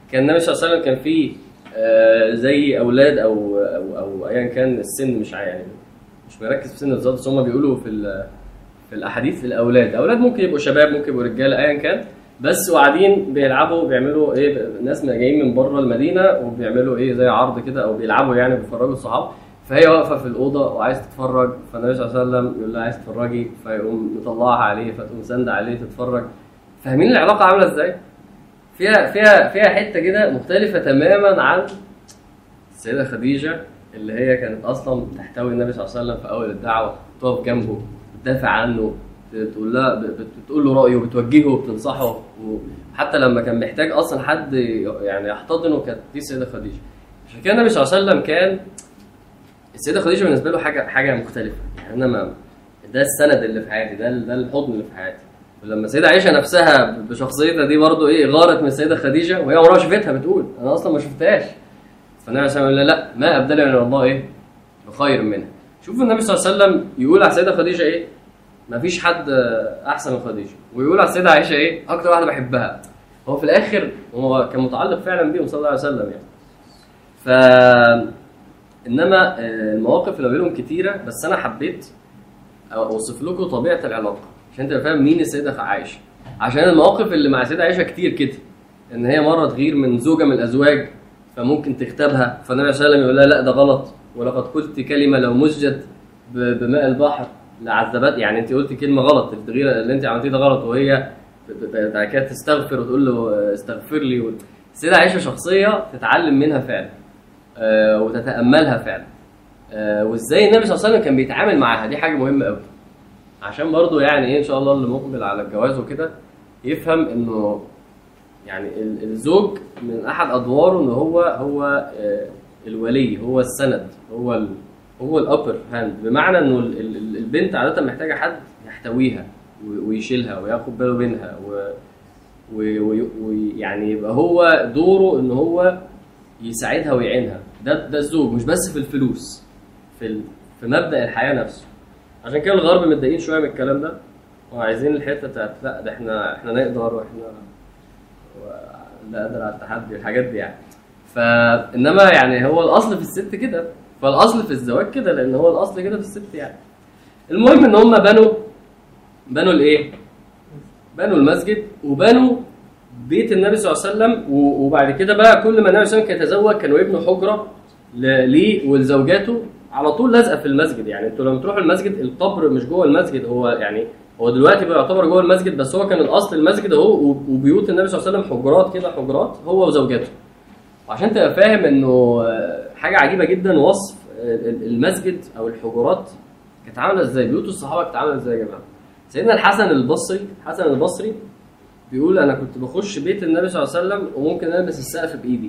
كان النبي صلى الله عليه وسلم كان فيه آه، زي اولاد او او او ايا كان السن مش عا- يعني مش مركز في سن بالظبط بس هم بيقولوا في ال- في الاحاديث الاولاد اولاد ممكن يبقوا شباب ممكن يبقوا رجاله ايا كان بس وقاعدين بيلعبوا بيعملوا ايه ناس من جايين من بره المدينه وبيعملوا ايه زي عرض كده او بيلعبوا يعني بيفرجوا الصحاب فهي واقفه في الاوضه وعايز تتفرج فالنبي صلى الله عليه وسلم يقول لها عايز تتفرجي فيقوم مطلعها عليه فتقوم ساندة عليه تتفرج فاهمين العلاقه عامله ازاي؟ فيها فيها فيها حته كده مختلفه تماما عن السيده خديجه اللي هي كانت اصلا تحتوي النبي صلى الله عليه وسلم في اول الدعوه تقف جنبه تدافع عنه تقول لها ب- بت- بتقول له رايه وبتوجهه وبتنصحه وحتى لما كان محتاج اصلا حد يعني يحتضنه كانت دي السيده خديجه عشان كده النبي صلى الله عليه وسلم كان السيده خديجه بالنسبه له حاجه حاجه مختلفه يعني انا ما ده السند اللي في حياتي ده ده الحضن اللي في حياتي ولما السيده عائشه نفسها بشخصيتها دي برضو ايه غارت من السيده خديجه وهي عمرها ما شافتها بتقول انا اصلا ما شفتهاش فالنبي صلى الله عليه وسلم يقول لها لا ما ابدلني من الله ايه بخير منها شوف النبي صلى الله عليه وسلم يقول على السيده خديجه ايه ما فيش حد احسن من خديجه ويقول على السيده عائشه ايه اكتر واحده بحبها هو في الاخر هو كان متعلق فعلا بيهم صلى الله عليه وسلم يعني ف انما آه، المواقف اللي ما بينهم كتيره بس انا حبيت اوصف لكم طبيعه العلاقه عشان تبقى فاهم مين السيده عائشه عشان المواقف اللي مع السيده عائشه كتير كده ان هي مره تغير من زوجه من الازواج فممكن تغتابها فالنبي صلى الله عليه وسلم يقول لها لا ده غلط ولقد قلت كلمه لو مزجت ب- بماء البحر لعذبت يعني انت قلت كلمه غلط التغيير اللي انت عملتيه ده غلط وهي ب- ب- بعد كده تستغفر وتقول له آه، استغفر لي و- السيده عائشه شخصيه تتعلم منها فعلا آه، وتتاملها فعلا آه، وازاي النبي صلى الله عليه وسلم كان بيتعامل معاها دي حاجه مهمه قوي عشان برضو يعني ايه ان شاء الله اللي مقبل على الجواز وكده يفهم انه يعني ال- الزوج من احد ادواره ان هو هو آه، الولي هو السند هو ال هو الابر هاند بمعنى انه ال- ال- البنت عاده محتاجه حد يحتويها و- ويشيلها وياخد باله منها و- و- و- ويعني يبقى هو دوره ان هو يساعدها ويعينها ده ده الزوج مش بس في الفلوس في ال- في مبدا الحياه نفسه عشان كده الغرب متضايقين شويه من الكلام ده وعايزين الحته بتاعت لا ده احنا احنا نقدر واحنا و- لا قادر على التحدي والحاجات دي يعني فانما يعني هو الاصل في الست كده فالاصل في الزواج كده لان هو الاصل كده في الست يعني المهم ان هم بنوا بنوا الايه؟ بنوا المسجد وبنوا بيت النبي صلى الله عليه وسلم و- وبعد كده بقى كل ما النبي صلى الله عليه وسلم كان يتزوج كانوا يبنوا حجره ل- ليه ولزوجاته على طول لازقه في المسجد يعني انتوا لما تروحوا المسجد القبر مش جوه المسجد هو يعني هو دلوقتي بقى يعتبر جوه المسجد بس هو كان الاصل المسجد اهو و- وبيوت النبي صلى الله عليه وسلم حجرات كده حجرات هو وزوجاته وعشان تبقى فاهم انه آه، حاجه عجيبه جدا وصف آه، ال- المسجد او الحجرات كانت عامله ازاي بيوت الصحابه كانت عامله ازاي يا جماعه سيدنا الحسن البصري الحسن البصري بيقول انا كنت بخش بيت النبي صلى الله عليه وسلم وممكن البس السقف بايدي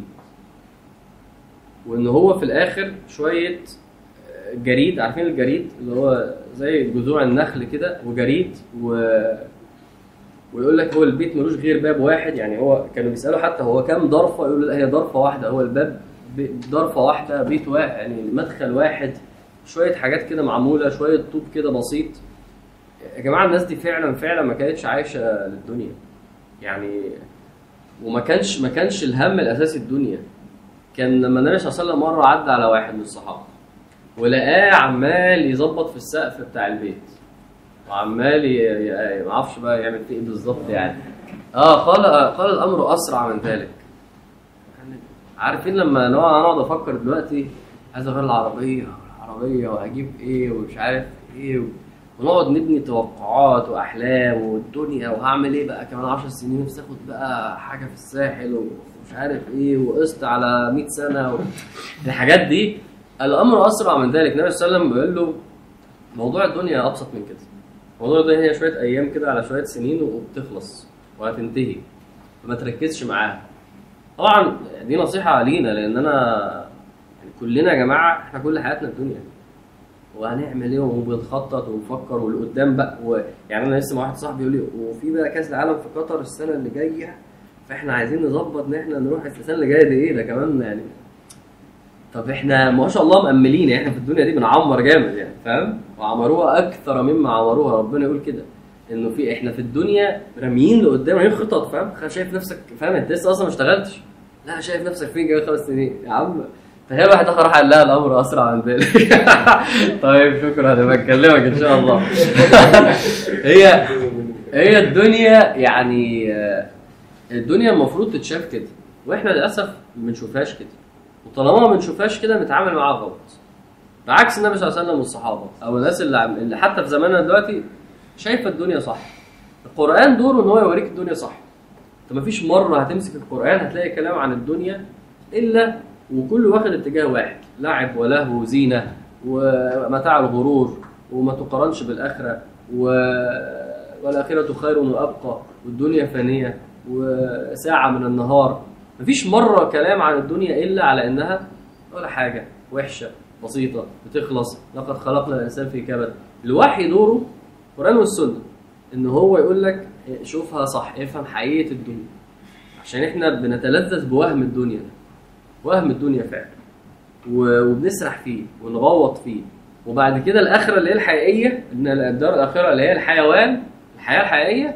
وان هو في الاخر شويه آه، جريد عارفين الجريد اللي هو زي جذوع النخل كده وجريد و ويقول لك هو البيت ملوش غير باب واحد يعني هو كانوا بيسالوا حتى هو كام ضرفه يقول له لا هي ضرفه واحده هو الباب ب- ضرفه واحده بيت واحد يعني مدخل واحد شويه حاجات كده معموله شويه طوب كده بسيط يا جماعه الناس دي فعلا فعلا ما كانتش عايشه للدنيا يعني وما كانش ما كانش الهم الاساسي الدنيا كان لما النبي صلى الله عليه وسلم مره عدى على واحد من الصحابه ولقاه عمال يظبط في السقف بتاع البيت وعمال ي- ي- ما اعرفش بقى يعمل فيه ايه بالظبط يعني اه قال قال الامر اسرع من ذلك يعني عارفين لما نقعد أنا اقعد افكر دلوقتي عايز اغير العربيه العربيه وهجيب ايه ومش عارف ايه ونقعد نبني توقعات واحلام والدنيا وهعمل ايه بقى كمان 10 سنين نفسي اخد بقى حاجه في الساحل ومش عارف ايه وقسط على 100 سنه و... الحاجات دي الامر اسرع من ذلك النبي صلى الله عليه وسلم بيقول له موضوع الدنيا ابسط من كده موضوع الدنيا هي شويه ايام كده على شويه سنين وبتخلص وهتنتهي فما تركزش معاها طبعا دي نصيحه لينا لان انا يعني كلنا يا جماعه احنا كل حياتنا الدنيا وهنعمل ايه وبنخطط ونفكر والقدام بقى و... يعني انا لسه مع واحد صاحبي يقول لي وفي بقى كاس العالم في قطر السنه اللي جايه فاحنا عايزين نظبط ان احنا نروح السنه اللي جايه دي ايه ده كمان يعني طب احنا ما شاء الله مأملين يعني احنا في الدنيا دي بنعمر جامد يعني فاهم وعمروها اكثر مما عمروها ربنا يقول كده انه في احنا في الدنيا راميين لقدام راميين خطط فاهم شايف نفسك فاهم انت لسه اصلا ما اشتغلتش لا شايف نفسك فين كمان خمس سنين يا عم تخيل واحد اخر راح قال لها الامر اسرع من ذلك طيب شكرا انا بكلمك ان شاء الله هي هي الدنيا يعني آه، الدنيا المفروض تتشاف كده واحنا للاسف ما بنشوفهاش كده وطالما ما بنشوفهاش كده بنتعامل معاها غلط بعكس النبي صلى الله عليه وسلم والصحابه او الناس اللي, عم- اللي حتى في زماننا دلوقتي شايفه الدنيا صح القران دوره ان هو يوريك الدنيا صح انت مفيش مره هتمسك القران هتلاقي كلام عن الدنيا الا وكله واخد اتجاه واحد لعب ولهو وزينه ومتاع الغرور وما تقارنش بالاخره و... والاخره خير وابقى والدنيا فانيه وساعه من النهار مفيش مره كلام عن الدنيا الا على انها ولا حاجه وحشه بسيطه بتخلص لقد خلقنا الانسان في كبد الوحي دوره القران والسنه ان هو يقول لك شوفها صح افهم حقيقه الدنيا عشان احنا بنتلذذ بوهم الدنيا ده وهم الدنيا فعلا و- وبنسرح فيه ونغوط فيه وبعد كده الاخره اللي هي الحقيقيه ان الدار الاخره اللي هي الحيوان الحياه الحقيقيه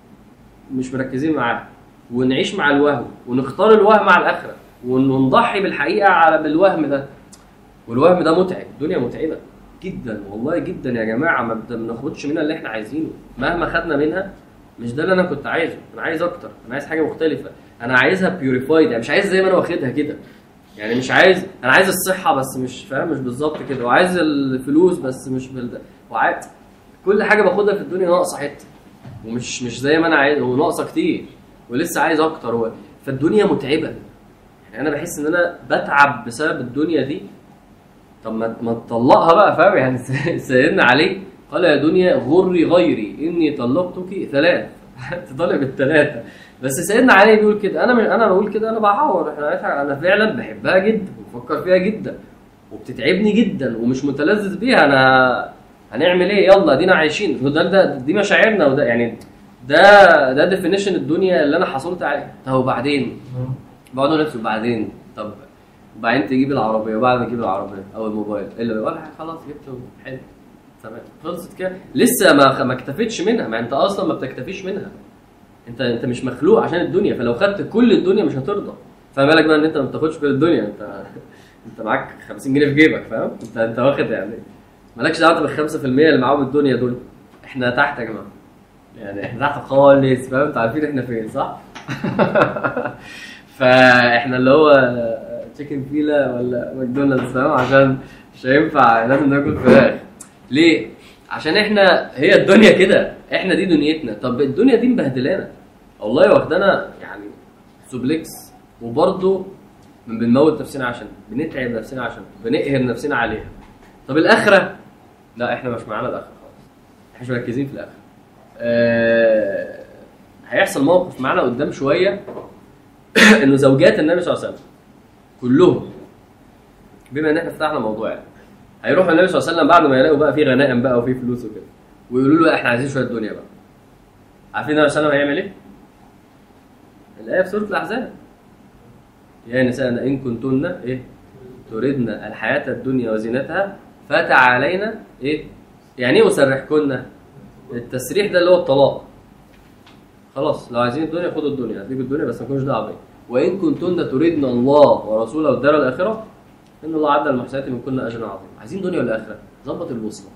مش مركزين معاها ونعيش مع الوهم ونختار الوهم مع الاخره ون- ونضحي بالحقيقه على بالوهم ده والوهم ده متعب الدنيا متعبه جدا والله جدا يا جماعه ما بد- ما بناخدش منها اللي احنا عايزينه مهما خدنا منها مش ده اللي انا كنت عايزه انا عايز اكتر انا عايز حاجه مختلفه انا عايزها بيوريفايد يعني مش عايز زي ما انا واخدها كده يعني مش عايز انا عايز الصحه بس مش فاهم مش بالظبط كده وعايز الفلوس بس مش بال وعايز كل حاجه باخدها في الدنيا ناقصه حته ومش مش زي ما انا عايز وناقصه كتير ولسه عايز اكتر و... فالدنيا متعبه يعني انا بحس ان انا بتعب بسبب الدنيا دي طب ما ما تطلقها بقى فاهم يعني سيدنا علي قال يا دنيا غري غيري اني طلقتك ثلاث تطلق الثلاثه بس سيدنا علي بيقول كده انا مش انا بقول كده انا بعور احنا هنضحك، انا فعلا بحبها جدا وبفكر فيها جدا وبتتعبني جدا ومش متلذذ بيها انا هنعمل ايه يلا دينا عايشين ده ده دي مشاعرنا وده يعني ده ده ديفينيشن الدنيا اللي انا حصلت عليه طب وبعدين بقعد اقول لنفسي وبعدين طب وبعدين تجيب العربيه وبعد ما تجيب العربيه او الموبايل ايه اللي ولا حاجة، خلاص جبته حلو تمام خلصت كده لسه ما ما اكتفيتش منها ما انت اصلا ما بتكتفيش منها انت انت مش مخلوق عشان الدنيا فلو خدت كل الدنيا مش هترضى فما بالك بقى ان انت ما بتاخدش كل الدنيا انت انت معاك 50 جنيه في جيبك فاهم انت انت واخد يعني مالكش دعوه بال 5% اللي معاهم الدنيا دول احنا تحت يا جماعه يعني احنا تحت خالص فاهم انتوا عارفين احنا فين صح؟ فاحنا اللي هو تشيكن فيلا ولا ماكدونالدز فاهم عشان مش هينفع لازم ناكل فراخ ليه؟ عشان احنا هي الدنيا كده احنا دي دنيتنا طب الدنيا دي مبهدلانا والله واخدانا يعني سوبلكس وبرضه من بنموت نفسنا عشان بنتعب نفسنا عشان بنقهر نفسنا عليها طب الاخره لا احنا مش معانا الاخره خالص احنا مش مركزين في الاخره آه هيحصل موقف معانا قدام شويه انه زوجات النبي صلى الله عليه وسلم كلهم بما ان احنا فتحنا موضوع يعني هيروحوا النبي صلى الله عليه وسلم بعد ما يلاقوا بقى في غنائم بقى وفي فلوس وكده ويقولوا له احنا عايزين شويه دنيا بقى عارفين النبي صلى الله عليه وسلم هيعمل ايه؟ الايه في سوره الاحزاب يا نساء ان كنتن ايه؟ تردن الحياه الدنيا وزينتها فتعالينا ايه؟ يعني ايه اسرحكن؟ التسريح ده اللي هو الطلاق خلاص لو عايزين الدنيا خدوا الدنيا هتجيب الدنيا بس ما تكونوش دعوه بيا وان كنتن تردن الله ورسوله والدار الاخره ان الله عد المحسنات من كل اجر عظيم عايزين دنيا ولا اخره ظبط البوصله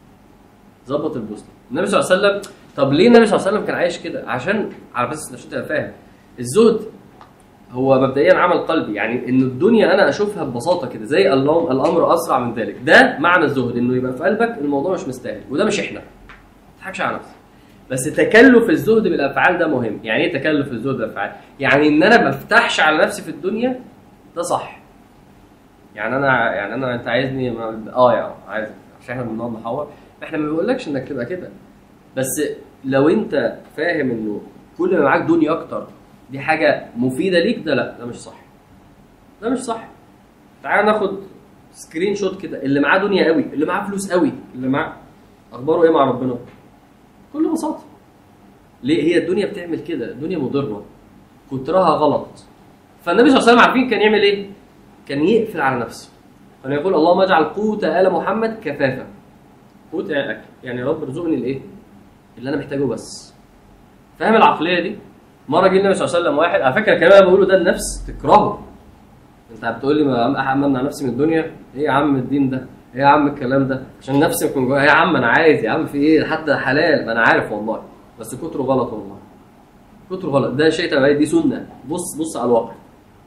ظبط البوصله النبي صلى الله عليه وسلم طب ليه النبي صلى الله عليه وسلم كان عايش كده عشان على بس عشان تبقى فاهم الزهد هو مبدئيا عمل قلبي يعني ان الدنيا انا اشوفها ببساطه كده زي اللهم الامر اسرع من ذلك ده معنى الزهد انه يبقى في قلبك الموضوع مش مستاهل وده مش احنا ما تضحكش على نفسك بس تكلف الزهد بالافعال ده مهم يعني ايه تكلف الزهد بالافعال يعني ان انا ما افتحش على نفسي في الدنيا ده صح يعني انا يعني انا انت عايزني ما- اه يا عايز عشان احنا بنقعد نحور احنا ما بنقولكش انك تبقى كده بس لو انت فاهم انه كل ما معاك دنيا اكتر دي حاجه مفيده ليك ده لا ده مش صح ده مش صح تعال ناخد سكرين شوت كده اللي معاه دنيا قوي اللي معاه فلوس قوي اللي معاه اخباره ايه مع ربنا بكل بساطه ليه هي الدنيا بتعمل كده الدنيا مضره كترها غلط فالنبي صلى الله عليه وسلم عارفين كان يعمل ايه كان يقفل على نفسه كان يقول اللهم اجعل قوت ال محمد كفافا قوت يعني اكل يعني يا رب ارزقني الايه اللي انا محتاجه بس فاهم العقليه دي مره جه النبي صلى الله عليه وسلم واحد على فكره الكلام اللي أنا بقوله ده النفس تكرهه انت بتقول لي ما امنع نفسي من الدنيا ايه يا عم الدين ده ايه يا عم الكلام ده عشان نفسي يكون جوايا إيه يا عم انا عايز يا عم في ايه حتى حلال ما انا عارف والله بس كتره غلط والله كتره غلط ده شيء تبعي دي سنه بص بص على الواقع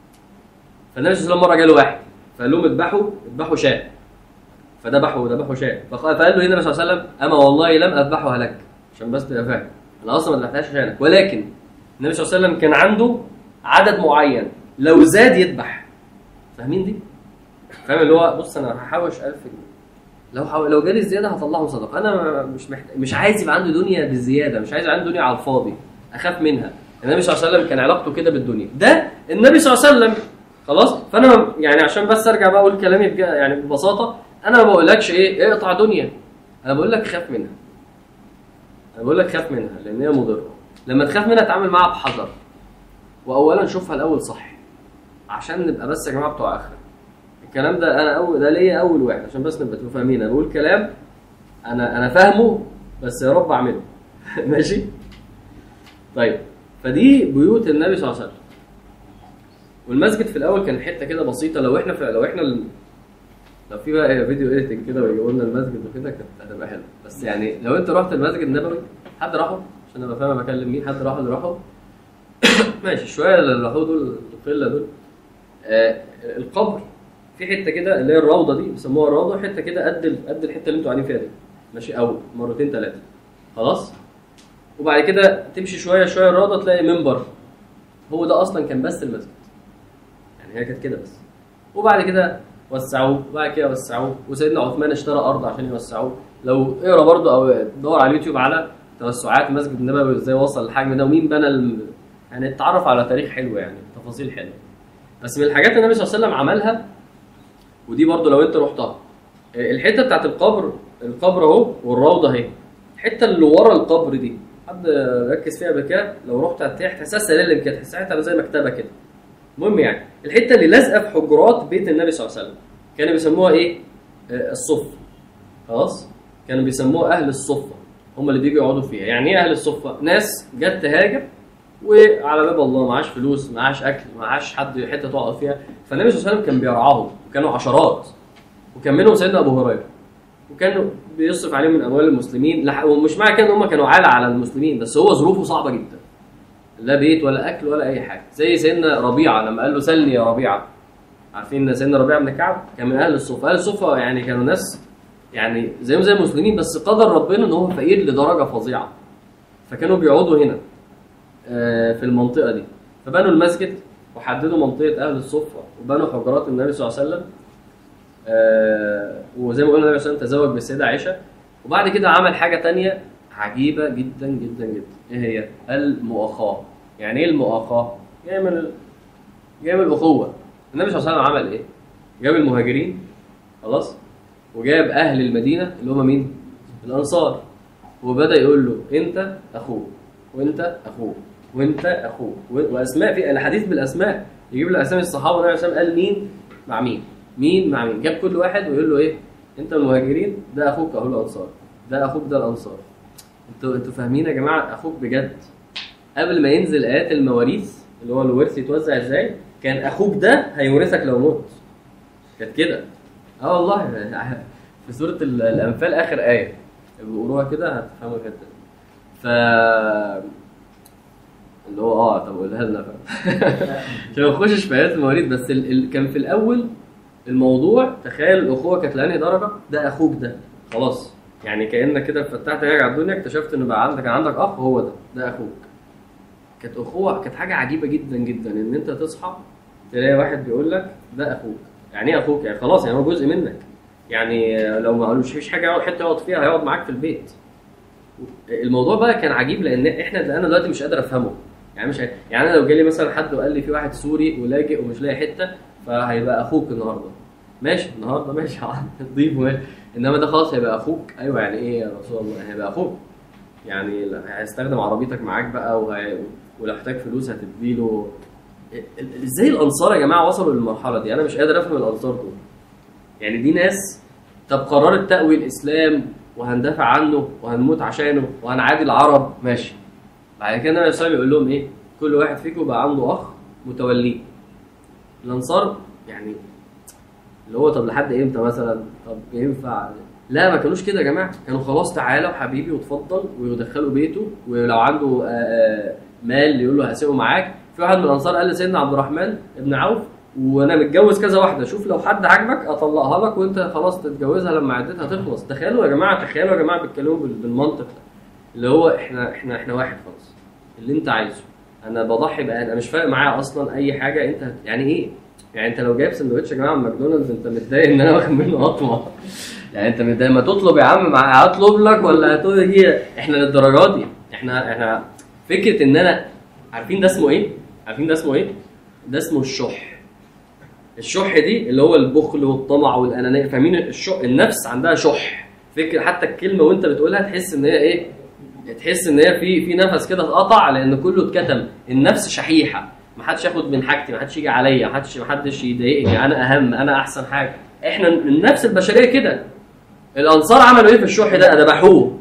فالنبي صلى الله عليه وسلم مره جاله واحد فقال لهم اذبحوا اذبحوا شاة فذبحوا ذبحوا شاة فقال فقال له النبي صلى الله عليه وسلم اما والله لم اذبحها لك عشان بس تبقى فاهم انا اصلا ما ذبحتهاش عشانك ولكن النبي صلى الله عليه وسلم كان عنده عدد معين لو زاد يذبح فاهمين دي؟ فاهم اللي هو بص انا هحوش 1000 جنيه لو حو... لو جالي زياده هطلعه صدقه انا مش محتاج مش عايز يبقى عنده دنيا بالزياده مش عايز يبقى عنده دنيا على الفاضي اخاف منها النبي صلى الله عليه وسلم كان علاقته كده بالدنيا ده النبي صلى الله عليه وسلم خلاص فانا يعني عشان بس ارجع بقى اقول كلامي بجا يعني ببساطه انا ما بقولكش ايه اقطع دنيا انا بقول لك خاف منها انا بقول لك خاف منها لان هي مضره لما تخاف منها اتعامل معاها بحذر واولا شوفها الاول صح عشان نبقى بس يا جماعه بتوع اخره الكلام ده انا اول ده ليا اول واحد عشان بس نبقى تبقوا فاهمين انا بقول كلام انا انا فاهمه بس يا رب اعمله ماشي طيب فدي بيوت النبي صلى الله عليه وسلم والمسجد في الاول كان حته كده بسيطه لو احنا في لو احنا ال... لو في بقى فيديو ايديتنج كده ويجيبوا لنا المسجد وكده كانت هتبقى حلوه بس يعني لو انت رحت المسجد النبوي حد راحه عشان ابقى فاهم أنا بكلم مين حد راح اللي راحوا ماشي شويه اللي راحوا دول القله دول آه القبر في حته كده اللي هي الروضه دي بيسموها الروضه حته كده قد ال- قد الحته اللي انتوا قاعدين فيها دي ماشي او مرتين ثلاثه خلاص وبعد كده تمشي شويه شويه الروضه تلاقي منبر هو ده اصلا كان بس المسجد يعني هي كانت كده بس وبعد كده وسعوه وبعد كده وسعوه وسيدنا عثمان اشترى ارض عشان يوسعوه لو اقرا برضه او دور على اليوتيوب على توسعات مسجد النبوي ازاي وصل للحجم ده ومين بنى الم... يعني اتعرف على تاريخ حلو يعني تفاصيل حلوه بس من الحاجات اللي النبي صلى الله عليه وسلم عملها ودي برضه لو انت رحتها الحته بتاعت القبر القبر اهو والروضه اهي الحته اللي ورا القبر دي حد ركز فيها قبل كده لو رحت هتلاقي تحسها سلالم كده تحسها زي مكتبه كده المهم يعني الحته اللي لازقه في حجرات بيت النبي صلى الله عليه وسلم كانوا بيسموها ايه؟ آه، الصفه خلاص؟ كانوا بيسموها اهل الصفه هم اللي بيجوا يقعدوا فيها يعني ايه اهل الصفه؟ ناس جت تهاجر وعلى باب الله معاش فلوس معاش اكل معاش حد حته تقعد فيها فالنبي صلى الله عليه وسلم كان بيرعاهم وكانوا عشرات وكان منهم سيدنا ابو هريره وكانوا بيصرف عليهم من اموال المسلمين لح- ومش معنى كده ان هم كانوا عالة على المسلمين بس هو ظروفه صعبه جدا لا بيت ولا اكل ولا اي حاجه زي سيدنا ربيعه لما قال له سلني يا ربيعه عارفين ان سيدنا ربيعه بن كعب كان من اهل الصفه اهل الصفه يعني كانوا ناس يعني زيهم زي المسلمين بس قدر ربنا ان هو فقير لدرجه فظيعه فكانوا بيقعدوا هنا آه، في المنطقه دي فبنوا المسجد وحددوا منطقه اهل الصفه وبنوا حجرات النبي صلى الله عليه وسلم آه، وزي ما قلنا النبي صلى الله عليه وسلم تزوج بالسيده عائشه وبعد كده عمل حاجه تانية عجيبه جدا جدا جدا ايه هي المؤاخاه يعني ايه المؤاخاه جاي من ال... جاي من الاخوه النبي صلى الله عليه وسلم عمل ايه جاب المهاجرين خلاص وجاب اهل المدينه اللي هم مين الانصار وبدا يقول له انت اخوه وانت اخوه وانت اخوه و- واسماء في الحديث بالاسماء يجيب له اسامي الصحابه والنبي صلى الله عليه وسلم قال مين مع مين مين مع مين جاب كل واحد ويقول له ايه انت المهاجرين ده اخوك اهو الانصار ده اخوك ده الانصار انتوا انتوا فاهمين يا جماعه اخوك بجد قبل ما ينزل ايات المواريث اللي هو الورث يتوزع ازاي كان اخوك ده هيورثك لو مت كانت كده اه والله في سوره ال- الانفال اخر ايه بيقولوها كده هتفهموا الحته دي. ف اللي هو اه طب قولها لنا بقى عشان ما نخشش في ايات المواريث بس ال... ال... كان في الاول الموضوع تخيل الاخوه كانت لانهي درجه ده اخوك ده خلاص يعني كانك كده فتحت عينك على الدنيا اكتشفت ان بقى عندك كان عندك اخ هو ده ده اخوك كانت اخوه كانت حاجه عجيبه جدا جدا ان انت تصحى تلاقي واحد بيقول لك ده اخوك يعني ايه اخوك يعني خلاص يعني هو جزء منك يعني لو ما قالوش فيش حاجه يقعد حته يقعد فيها هيقعد معاك في البيت الموضوع بقى كان عجيب لان احنا انا دلوقتي مش قادر افهمه يعني مش يعني انا لو جالي مثلا حد وقال لي في واحد سوري ولاجئ ومش لاقي حته فهيبقى اخوك النهارده ماشي النهارده ماشي ضيفه ماشي انما ده خلاص هيبقى اخوك ايوه يعني ايه يا رسول الله هيبقى اخوك يعني هيستخدم عربيتك معاك بقى وهي... ولو احتاج فلوس هتديله ازاي الانصار يا جماعه وصلوا للمرحله دي انا مش قادر افهم الانصار دول يعني دي ناس طب قررت تأوي الاسلام وهندافع عنه وهنموت عشانه وهنعادي العرب ماشي بعد كده النبي صلى الله عليه وسلم يقول لهم ايه كل واحد فيكم بقى عنده اخ متوليه الانصار يعني اللي هو طب لحد امتى مثلا طب ينفع لا ما كانوش كده يا جماعه كانوا خلاص تعالى وحبيبي وتفضل ويدخلوا بيته ولو عنده آه، آه، مال يقول له هسيبه معاك في واحد من الانصار قال لسيدنا عبد الرحمن ابن عوف وانا متجوز كذا واحده شوف لو حد عاجبك اطلقها لك وانت خلاص تتجوزها لما عدتها تخلص تخيلوا يا جماعه تخيلوا يا جماعه بيتكلموا بال- بالمنطق ده اللي هو احنا احنا احنا واحد خلاص اللي انت عايزه انا بضحي بقى انا مش فارق معايا اصلا اي حاجه انت يعني ايه يعني انت لو جايب سندوتش يا جماعه من ماكدونالدز انت متضايق ان انا واخد منه قطمه يعني انت متضايق ما تطلب يا عم مع هطلب لك ولا هتقول هي احنا للدرجات دي احنا احنا فكره ان انا عارفين ده اسمه ايه؟ عارفين ده اسمه ايه؟ ده اسمه الشح الشح دي اللي هو البخل والطمع والانانيه فاهمين الشح النفس عندها شح فكره حتى الكلمه وانت بتقولها تحس ان هي ايه تحس ان هي في في نفس كده اتقطع لان كله اتكتم النفس شحيحه ما حدش ياخد من حاجتي ما حدش يجي عليا ما حدش ما حدش يضايقني انا اهم انا احسن حاجه احنا النفس البشريه كده الانصار عملوا ايه في الشح ده ذبحوه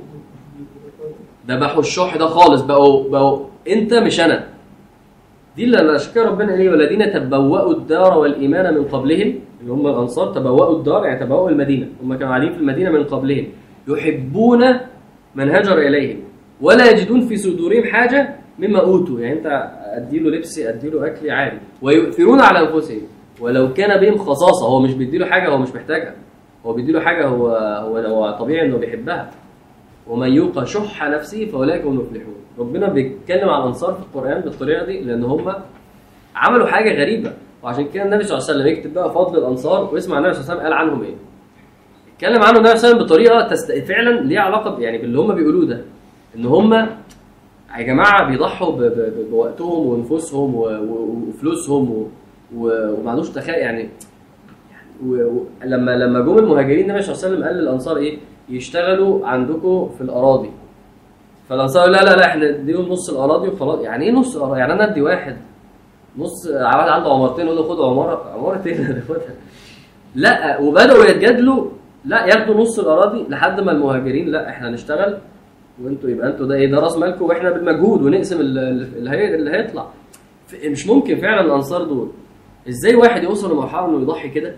ذبحوا الشح ده خالص بقوا بقوا انت مش انا دي اللي عشان كده ربنا قال ايه والذين تبوأوا الدار والايمان من قبلهم اللي هم الانصار تبوأوا الدار يعني تبوأوا المدينه هم كانوا قاعدين في المدينه من قبلهم يحبون من هاجر اليهم ولا يجدون في صدورهم حاجه مما اوتوا يعني انت اديله لبسي اديله اكلي عادي ويؤثرون على انفسهم ولو كان بهم خصاصه هو مش بيديله حاجه هو مش محتاجها هو بيديله حاجه هو هو هو طبيعي انه بيحبها ومن يوق شح نفسه فاولئك هم المفلحون ربنا بيتكلم على الانصار في القران بالطريقه دي لان هم عملوا حاجه غريبه وعشان كده النبي صلى الله عليه وسلم يكتب بقى فضل الانصار واسمع النبي صلى الله عليه وسلم قال عنهم ايه اتكلم عنهم النبي صلى الله عليه وسلم بطريقه تست... فعلا ليها علاقه ب- يعني باللي هم بيقولوه ده ان هم يا جماعه بيضحوا ب... ب... ب... بوقتهم ونفوسهم و... و... وفلوسهم و... و... وما عندوش تخيل يعني و... و... لما لما جم المهاجرين النبي صلى الله عليه وسلم قال للانصار ايه يشتغلوا عندكم في الاراضي فالانصار لا لا لا احنا نديهم نص الاراضي وخلاص يعني ايه نص الاراضي يعني انا ادي واحد نص واحد عنده عمارتين اقول له خد عماره عماره ايه اللي هتاخدها لا وبداوا يتجادلوا لا ياخدوا نص الاراضي لحد ما المهاجرين لا احنا نشتغل وانتوا يبقى انتوا ده ايه ده راس مالكم واحنا بالمجهود ونقسم ال- ال- اللي هي اللي هيطلع ف- مش ممكن فعلا الانصار دول ازاي واحد يوصل لمرحله انه يضحي كده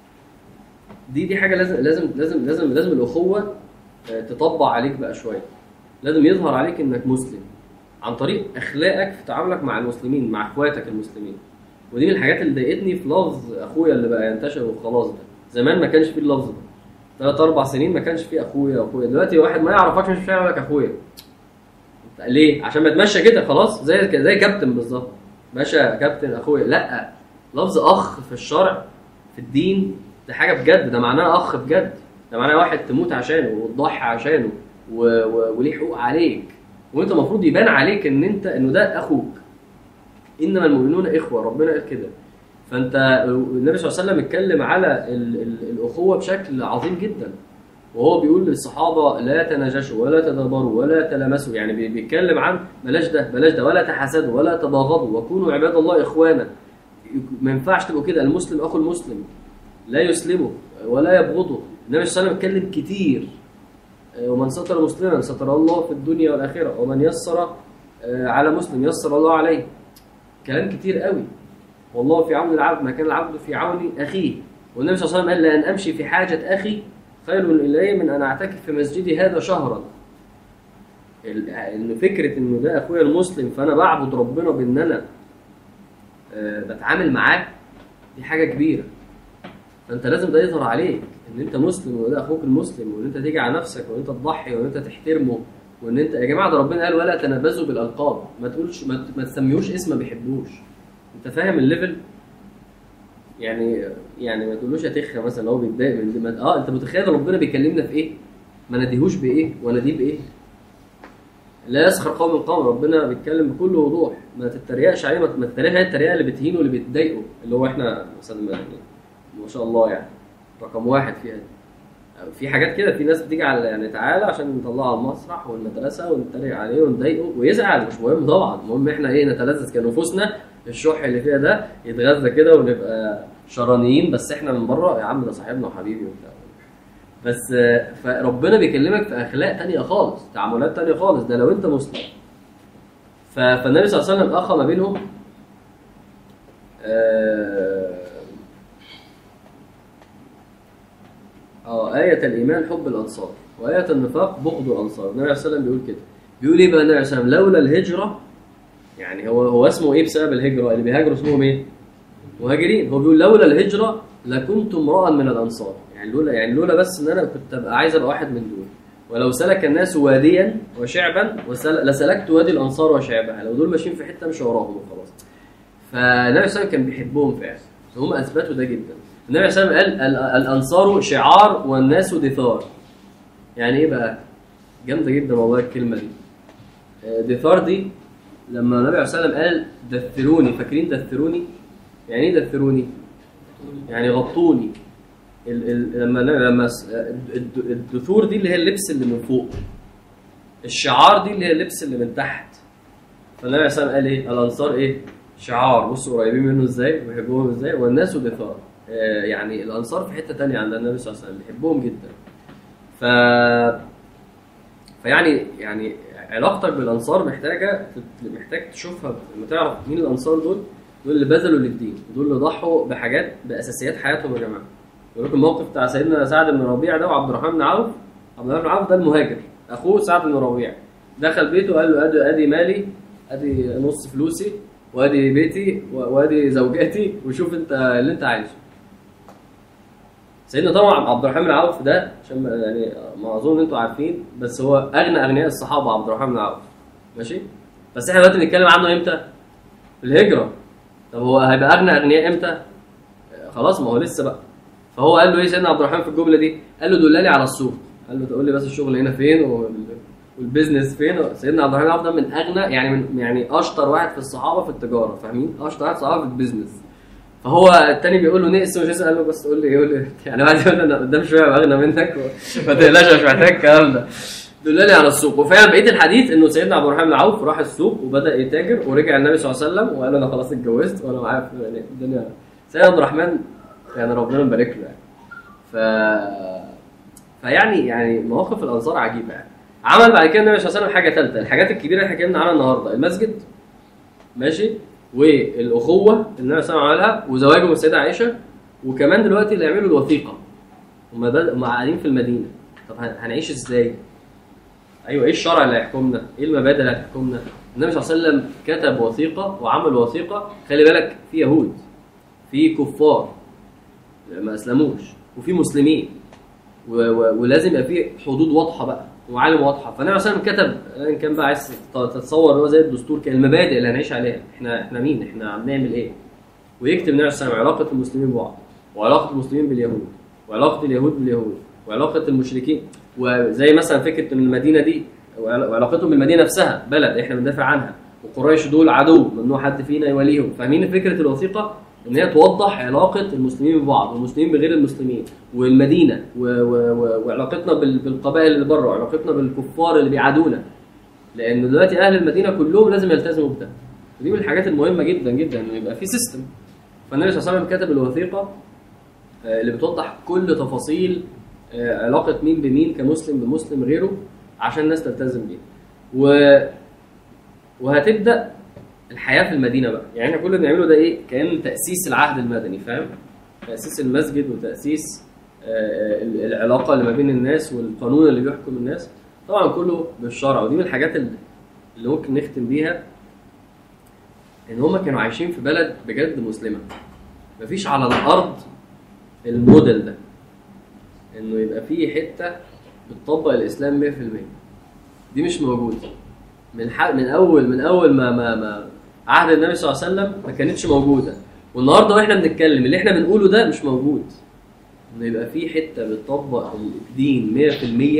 دي دي حاجه لازم لازم لازم لازم لازم الاخوه آه، تطبع عليك بقى شويه لازم يظهر عليك انك مسلم عن طريق اخلاقك في تعاملك مع المسلمين مع اخواتك المسلمين ودي من الحاجات اللي ضايقتني في لفظ اخويا اللي بقى ينتشر وخلاص ده زمان ما كانش فيه اللفظ ده ثلاث اربع سنين ما كانش فيه اخويا اخويا دلوقتي واحد ما يعرفكش مش فاهم لك اخويا أنت ليه عشان ما تمشى كده خلاص زي زي كابتن بالظبط باشا كابتن اخويا لا لفظ اخ في الشرع في الدين ده حاجه بجد ده معناه اخ بجد ده معناه واحد تموت عشانه وتضحي عشانه و... و... وليه حقوق عليك وانت المفروض يبان عليك ان انت انه ده اخوك انما المؤمنون اخوه ربنا قال كده فانت النبي صلى الله عليه وسلم اتكلم على ال... ال... الاخوه بشكل عظيم جدا وهو بيقول للصحابه لا تناجشوا ولا تدابروا ولا تلامسوا يعني بي- بيتكلم عن بلاش ده بلاش ده ولا تحاسدوا ولا تباغضوا وكونوا عباد الله اخوانا ما ينفعش تبقوا كده المسلم اخو المسلم لا يسلمه ولا يبغضه النبي صلى الله عليه وسلم اتكلم كتير ومن ستر مسلما ستر الله في الدنيا والاخره ومن يسر آه، على مسلم يسر الله عليه كلام كتير قوي والله في عون العبد ما كان العبد في عون اخيه والنبي صلى الله عليه وسلم قال لان امشي في حاجه اخي خير الي من ان اعتكف في مسجدي هذا شهرا ال- ان فكره انه ده اخويا المسلم فانا بعبد ربنا بان انا آه، بتعامل معاه دي حاجه كبيره فانت لازم ده يظهر عليك ان انت مسلم وده اخوك المسلم وان انت تيجي على نفسك وان انت تضحي وان انت تحترمه وان انت يا جماعه ده ربنا قال ولا تنابزوا بالالقاب ما تقولش ما, ت- ما تسميوش اسم ما بيحبوش انت فاهم الليفل يعني يعني ما تقولوش يا تخه مثلا هو بيتضايق من دي ما- اه انت متخيل ربنا بيكلمنا في ايه ما نديهوش بايه ونديه بايه لا يسخر قوم من قوم ربنا بيتكلم بكل وضوح ما تتريقش عليه ما ما تتريقش عليه التريقه اللي بتهينه واللي بتضايقه اللي هو احنا مثلا يعني ما شاء الله يعني رقم واحد فيها دي. في حاجات كده في ناس بتيجي على يعني تعالى عشان نطلعه على المسرح والمدرسه ونتريق عليه ونضايقه ويزعل مش مهم طبعا المهم احنا ايه نتلذذ كنفوسنا الشح اللي فيها ده يتغذى كده ونبقى شرانيين بس احنا من بره يا عم ده صاحبنا وحبيبي وبتاع بس آه، فربنا بيكلمك في اخلاق تانية خالص تعاملات تانية خالص ده لو انت مسلم ف- فالنبي صلى الله عليه وسلم اخى ما بينهم آه، اه آية الإيمان حب الأنصار وآية النفاق بغض الأنصار النبي عليه الصلاة والسلام بيقول كده بيقول إيه بقى النبي عليه الصلاة والسلام لولا الهجرة يعني هو هو اسمه إيه بسبب الهجرة اللي بيهاجروا اسمهم إيه؟ مهاجرين هو بيقول لولا الهجرة لكنت امرأ من الأنصار يعني لولا يعني لولا بس إن أنا كنت أبقى عايز أبقى واحد من دول ولو سلك الناس واديا وشعبا وسل... لسلكت وادي الأنصار وشعبها لو دول ماشيين في حتة مش وراهم وخلاص فالنبي صلى الله عليه وسلم كان بيحبهم فعلا فهم اثبتوا ده جدا النبي صلى الله عليه وسلم قال ال- الانصار شعار والناس دثار يعني ايه بقى جامده جدا والله الكلمه دي آه، دثار دي لما النبي عليه الصلاه والسلام قال دثروني فاكرين دثروني يعني ايه دثروني يعني غطوني ال ال لما لما س- الد- الدثور دي اللي هي اللبس اللي من فوق الشعار دي اللي هي اللبس اللي من تحت فالنبي عليه الصلاه والسلام قال ايه الانصار ايه شعار بصوا قريبين منه ازاي وبيحبوهم ازاي والناس دثار آه يعني الانصار في حته تانية عند النبي صلى الله عليه وسلم بيحبهم جدا ف فيعني يعني علاقتك بالانصار محتاجه محتاج تشوفها لما تعرف مين الانصار دول دول اللي بذلوا للدين دول اللي ضحوا بحاجات باساسيات حياتهم يا جماعه يقول لكم الموقف بتاع سيدنا سعد بن ربيع ده وعبد الرحمن بن عوف عبد الرحمن بن عوف ده المهاجر اخوه سعد بن ربيع دخل بيته قال له ادي ادي مالي ادي نص فلوسي وادي بيتي و- وادي زوجاتي وشوف انت اللي انت عايزه سيدنا طبعا عبد الرحمن بن عوف ده عشان ما- يعني ما اظن انتوا عارفين بس هو اغنى اغنياء الصحابه عبد الرحمن بن عوف ماشي بس احنا دلوقتي بنتكلم عنه امتى؟ في الهجره طب هو هيبقى اغنى اغنياء امتى؟ آه، خلاص ما هو لسه بقى فهو قال له ايه سيدنا عبد الرحمن في الجمله دي؟ قال له دلني على السوق قال له تقول لي بس الشغل هنا فين وال- والبيزنس فين سيدنا عبد الرحمن بن عوف ده من اغنى يعني من يعني اشطر واحد في الصحابه في التجاره فاهمين؟ اشطر واحد في الصحابه في البيزنس فهو التاني بيقول له نقص ومش نقص، قال له بس قول لي يقول لي يعني واحد يقول له انا قدام شويه ابقى اغنى منك وما تقلقش مش محتاج الكلام ده دلني على السوق وفعلا بقيه الحديث انه سيدنا عبد الرحمن بن عوف راح السوق وبدا يتاجر ورجع النبي صلى الله عليه وسلم وقال انا خلاص اتجوزت وانا معايا يعني الدنيا سيدنا عبد الرحمن يعني ربنا يبارك له يعني ف فيعني يعني مواقف الانصار عجيبه يعني عمل بعد كده النبي صلى الله عليه وسلم حاجه ثالثه الحاجات الكبيره اللي احنا اتكلمنا عنها النهارده المسجد ماشي والاخوه اللي النبي صلى الله عليه وسلم عملها وزواجه من السيده عائشه وكمان دلوقتي اللي يعملوا الوثيقه هم بد- هم قاعدين في المدينه طب هن- هنعيش ازاي؟ ايوه ايه الشرع اللي هيحكمنا؟ ايه المبادئ اللي هتحكمنا؟ النبي صلى الله عليه وسلم كتب وثيقه وعمل وثيقه خلي بالك في يهود في كفار ما اسلموش وفي مسلمين و و ولازم يبقى في حدود واضحه بقى ومعالم واضحه فالنبي صلى الله عليه وسلم كتب ان كان بقى عايز تت- تتصور هو زي الدستور كده المبادئ اللي هنعيش عليها احنا احنا مين احنا عم نعمل ايه ويكتب النبي صلى الله عليه وسلم علاقه المسلمين ببعض وعلاقه المسلمين باليهود وعلاقه اليهود باليهود وعلاقه المشركين وزي مثلا فكره ان المدينه دي وعلا- وعلاقتهم بالمدينه نفسها بلد احنا بندافع عنها وقريش دول عدو ممنوع حد فينا يوليهم فاهمين فكره الوثيقه ان هي توضح علاقه المسلمين ببعض والمسلمين بغير المسلمين والمدينه و و و وعلاقتنا بال- بالقبائل اللي بره وعلاقتنا بالكفار اللي بيعادونا لان دلوقتي اهل المدينه كلهم لازم يلتزموا بده ودي من الحاجات المهمه جدا جدا انه يبقى في سيستم فالنبي صلى الله عليه وسلم كتب الوثيقه آه، اللي بتوضح كل تفاصيل آه، علاقه مين بمين كمسلم بمسلم غيره عشان الناس تلتزم بيها و وهتبدا الحياه في المدينه بقى يعني احنا كل اللي بنعمله ده ايه كان تاسيس العهد المدني فاهم تاسيس المسجد وتاسيس آه، ال- العلاقه اللي ما بين الناس والقانون اللي بيحكم الناس طبعا كله بالشرع ودي من الحاجات اللي اللي ممكن نختم بيها ان هم كانوا عايشين في بلد بجد مسلمه مفيش على الارض الموديل ده انه يبقى في حته بتطبق الاسلام 100% دي مش موجوده من حق من اول من اول ما ما ما عهد النبي صلى الله عليه وسلم ما كانتش موجوده والنهارده واحنا بنتكلم اللي احنا بنقوله ده مش موجود انه يبقى في حته بتطبق الدين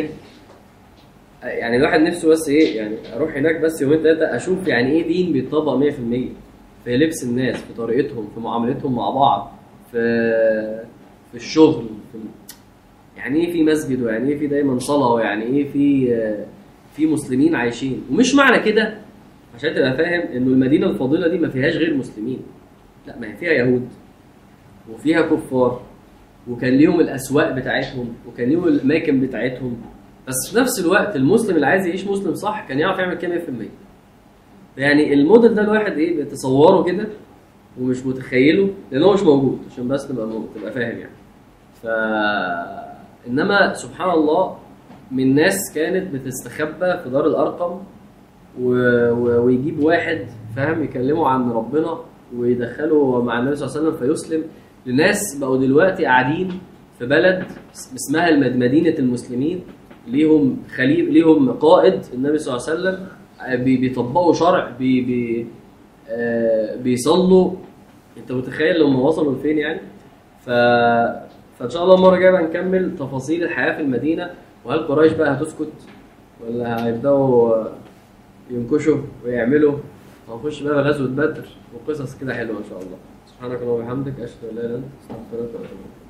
100% يعني الواحد نفسه بس ايه يعني اروح هناك بس يومين ثلاثه اشوف يعني ايه دين بيتطبق 100% في لبس الناس في طريقتهم في معاملتهم مع بعض في في الشغل في يعني ايه في مسجد ويعني ايه في دايما صلاه ويعني ايه في آه، في مسلمين عايشين ومش معنى كده عشان تبقى فاهم انه المدينه الفاضله دي ما فيهاش غير مسلمين لا ما هي فيها يهود وفيها كفار وكان ليهم الاسواق بتاعتهم وكان ليهم الاماكن بتاعتهم بس في نفس الوقت المسلم اللي عايز يعيش مسلم صح كان يعرف يعمل كده 100% يعني الموديل ده الواحد ايه بيتصوره كده ومش متخيله لان هو مش موجود عشان بس تبقى مو- تبقى فاهم يعني ف انما سبحان الله من ناس كانت بتستخبى في دار الارقم و... و... ويجيب واحد فاهم يكلمه عن ربنا ويدخله مع النبي صلى الله عليه وسلم فيسلم لناس بقوا دلوقتي قاعدين في بلد اسمها المد- مدينة المسلمين ليهم خليف ليهم قائد النبي صلى الله عليه وسلم آه، بي- بيطبقوا شرع بي بي آه، بيصلوا انت متخيل لما وصلوا لفين يعني ف فان شاء الله المره الجايه بقى نكمل تفاصيل الحياه في المدينه وهل قريش بقى هتسكت ولا هيبداوا ينكشوا ويعملوا هنخش بقى في غزوه بدر وقصص كده حلوه ان شاء الله سبحانك اللهم وبحمدك اشهد ان لا اله الا انت استغفرك واتوب اليك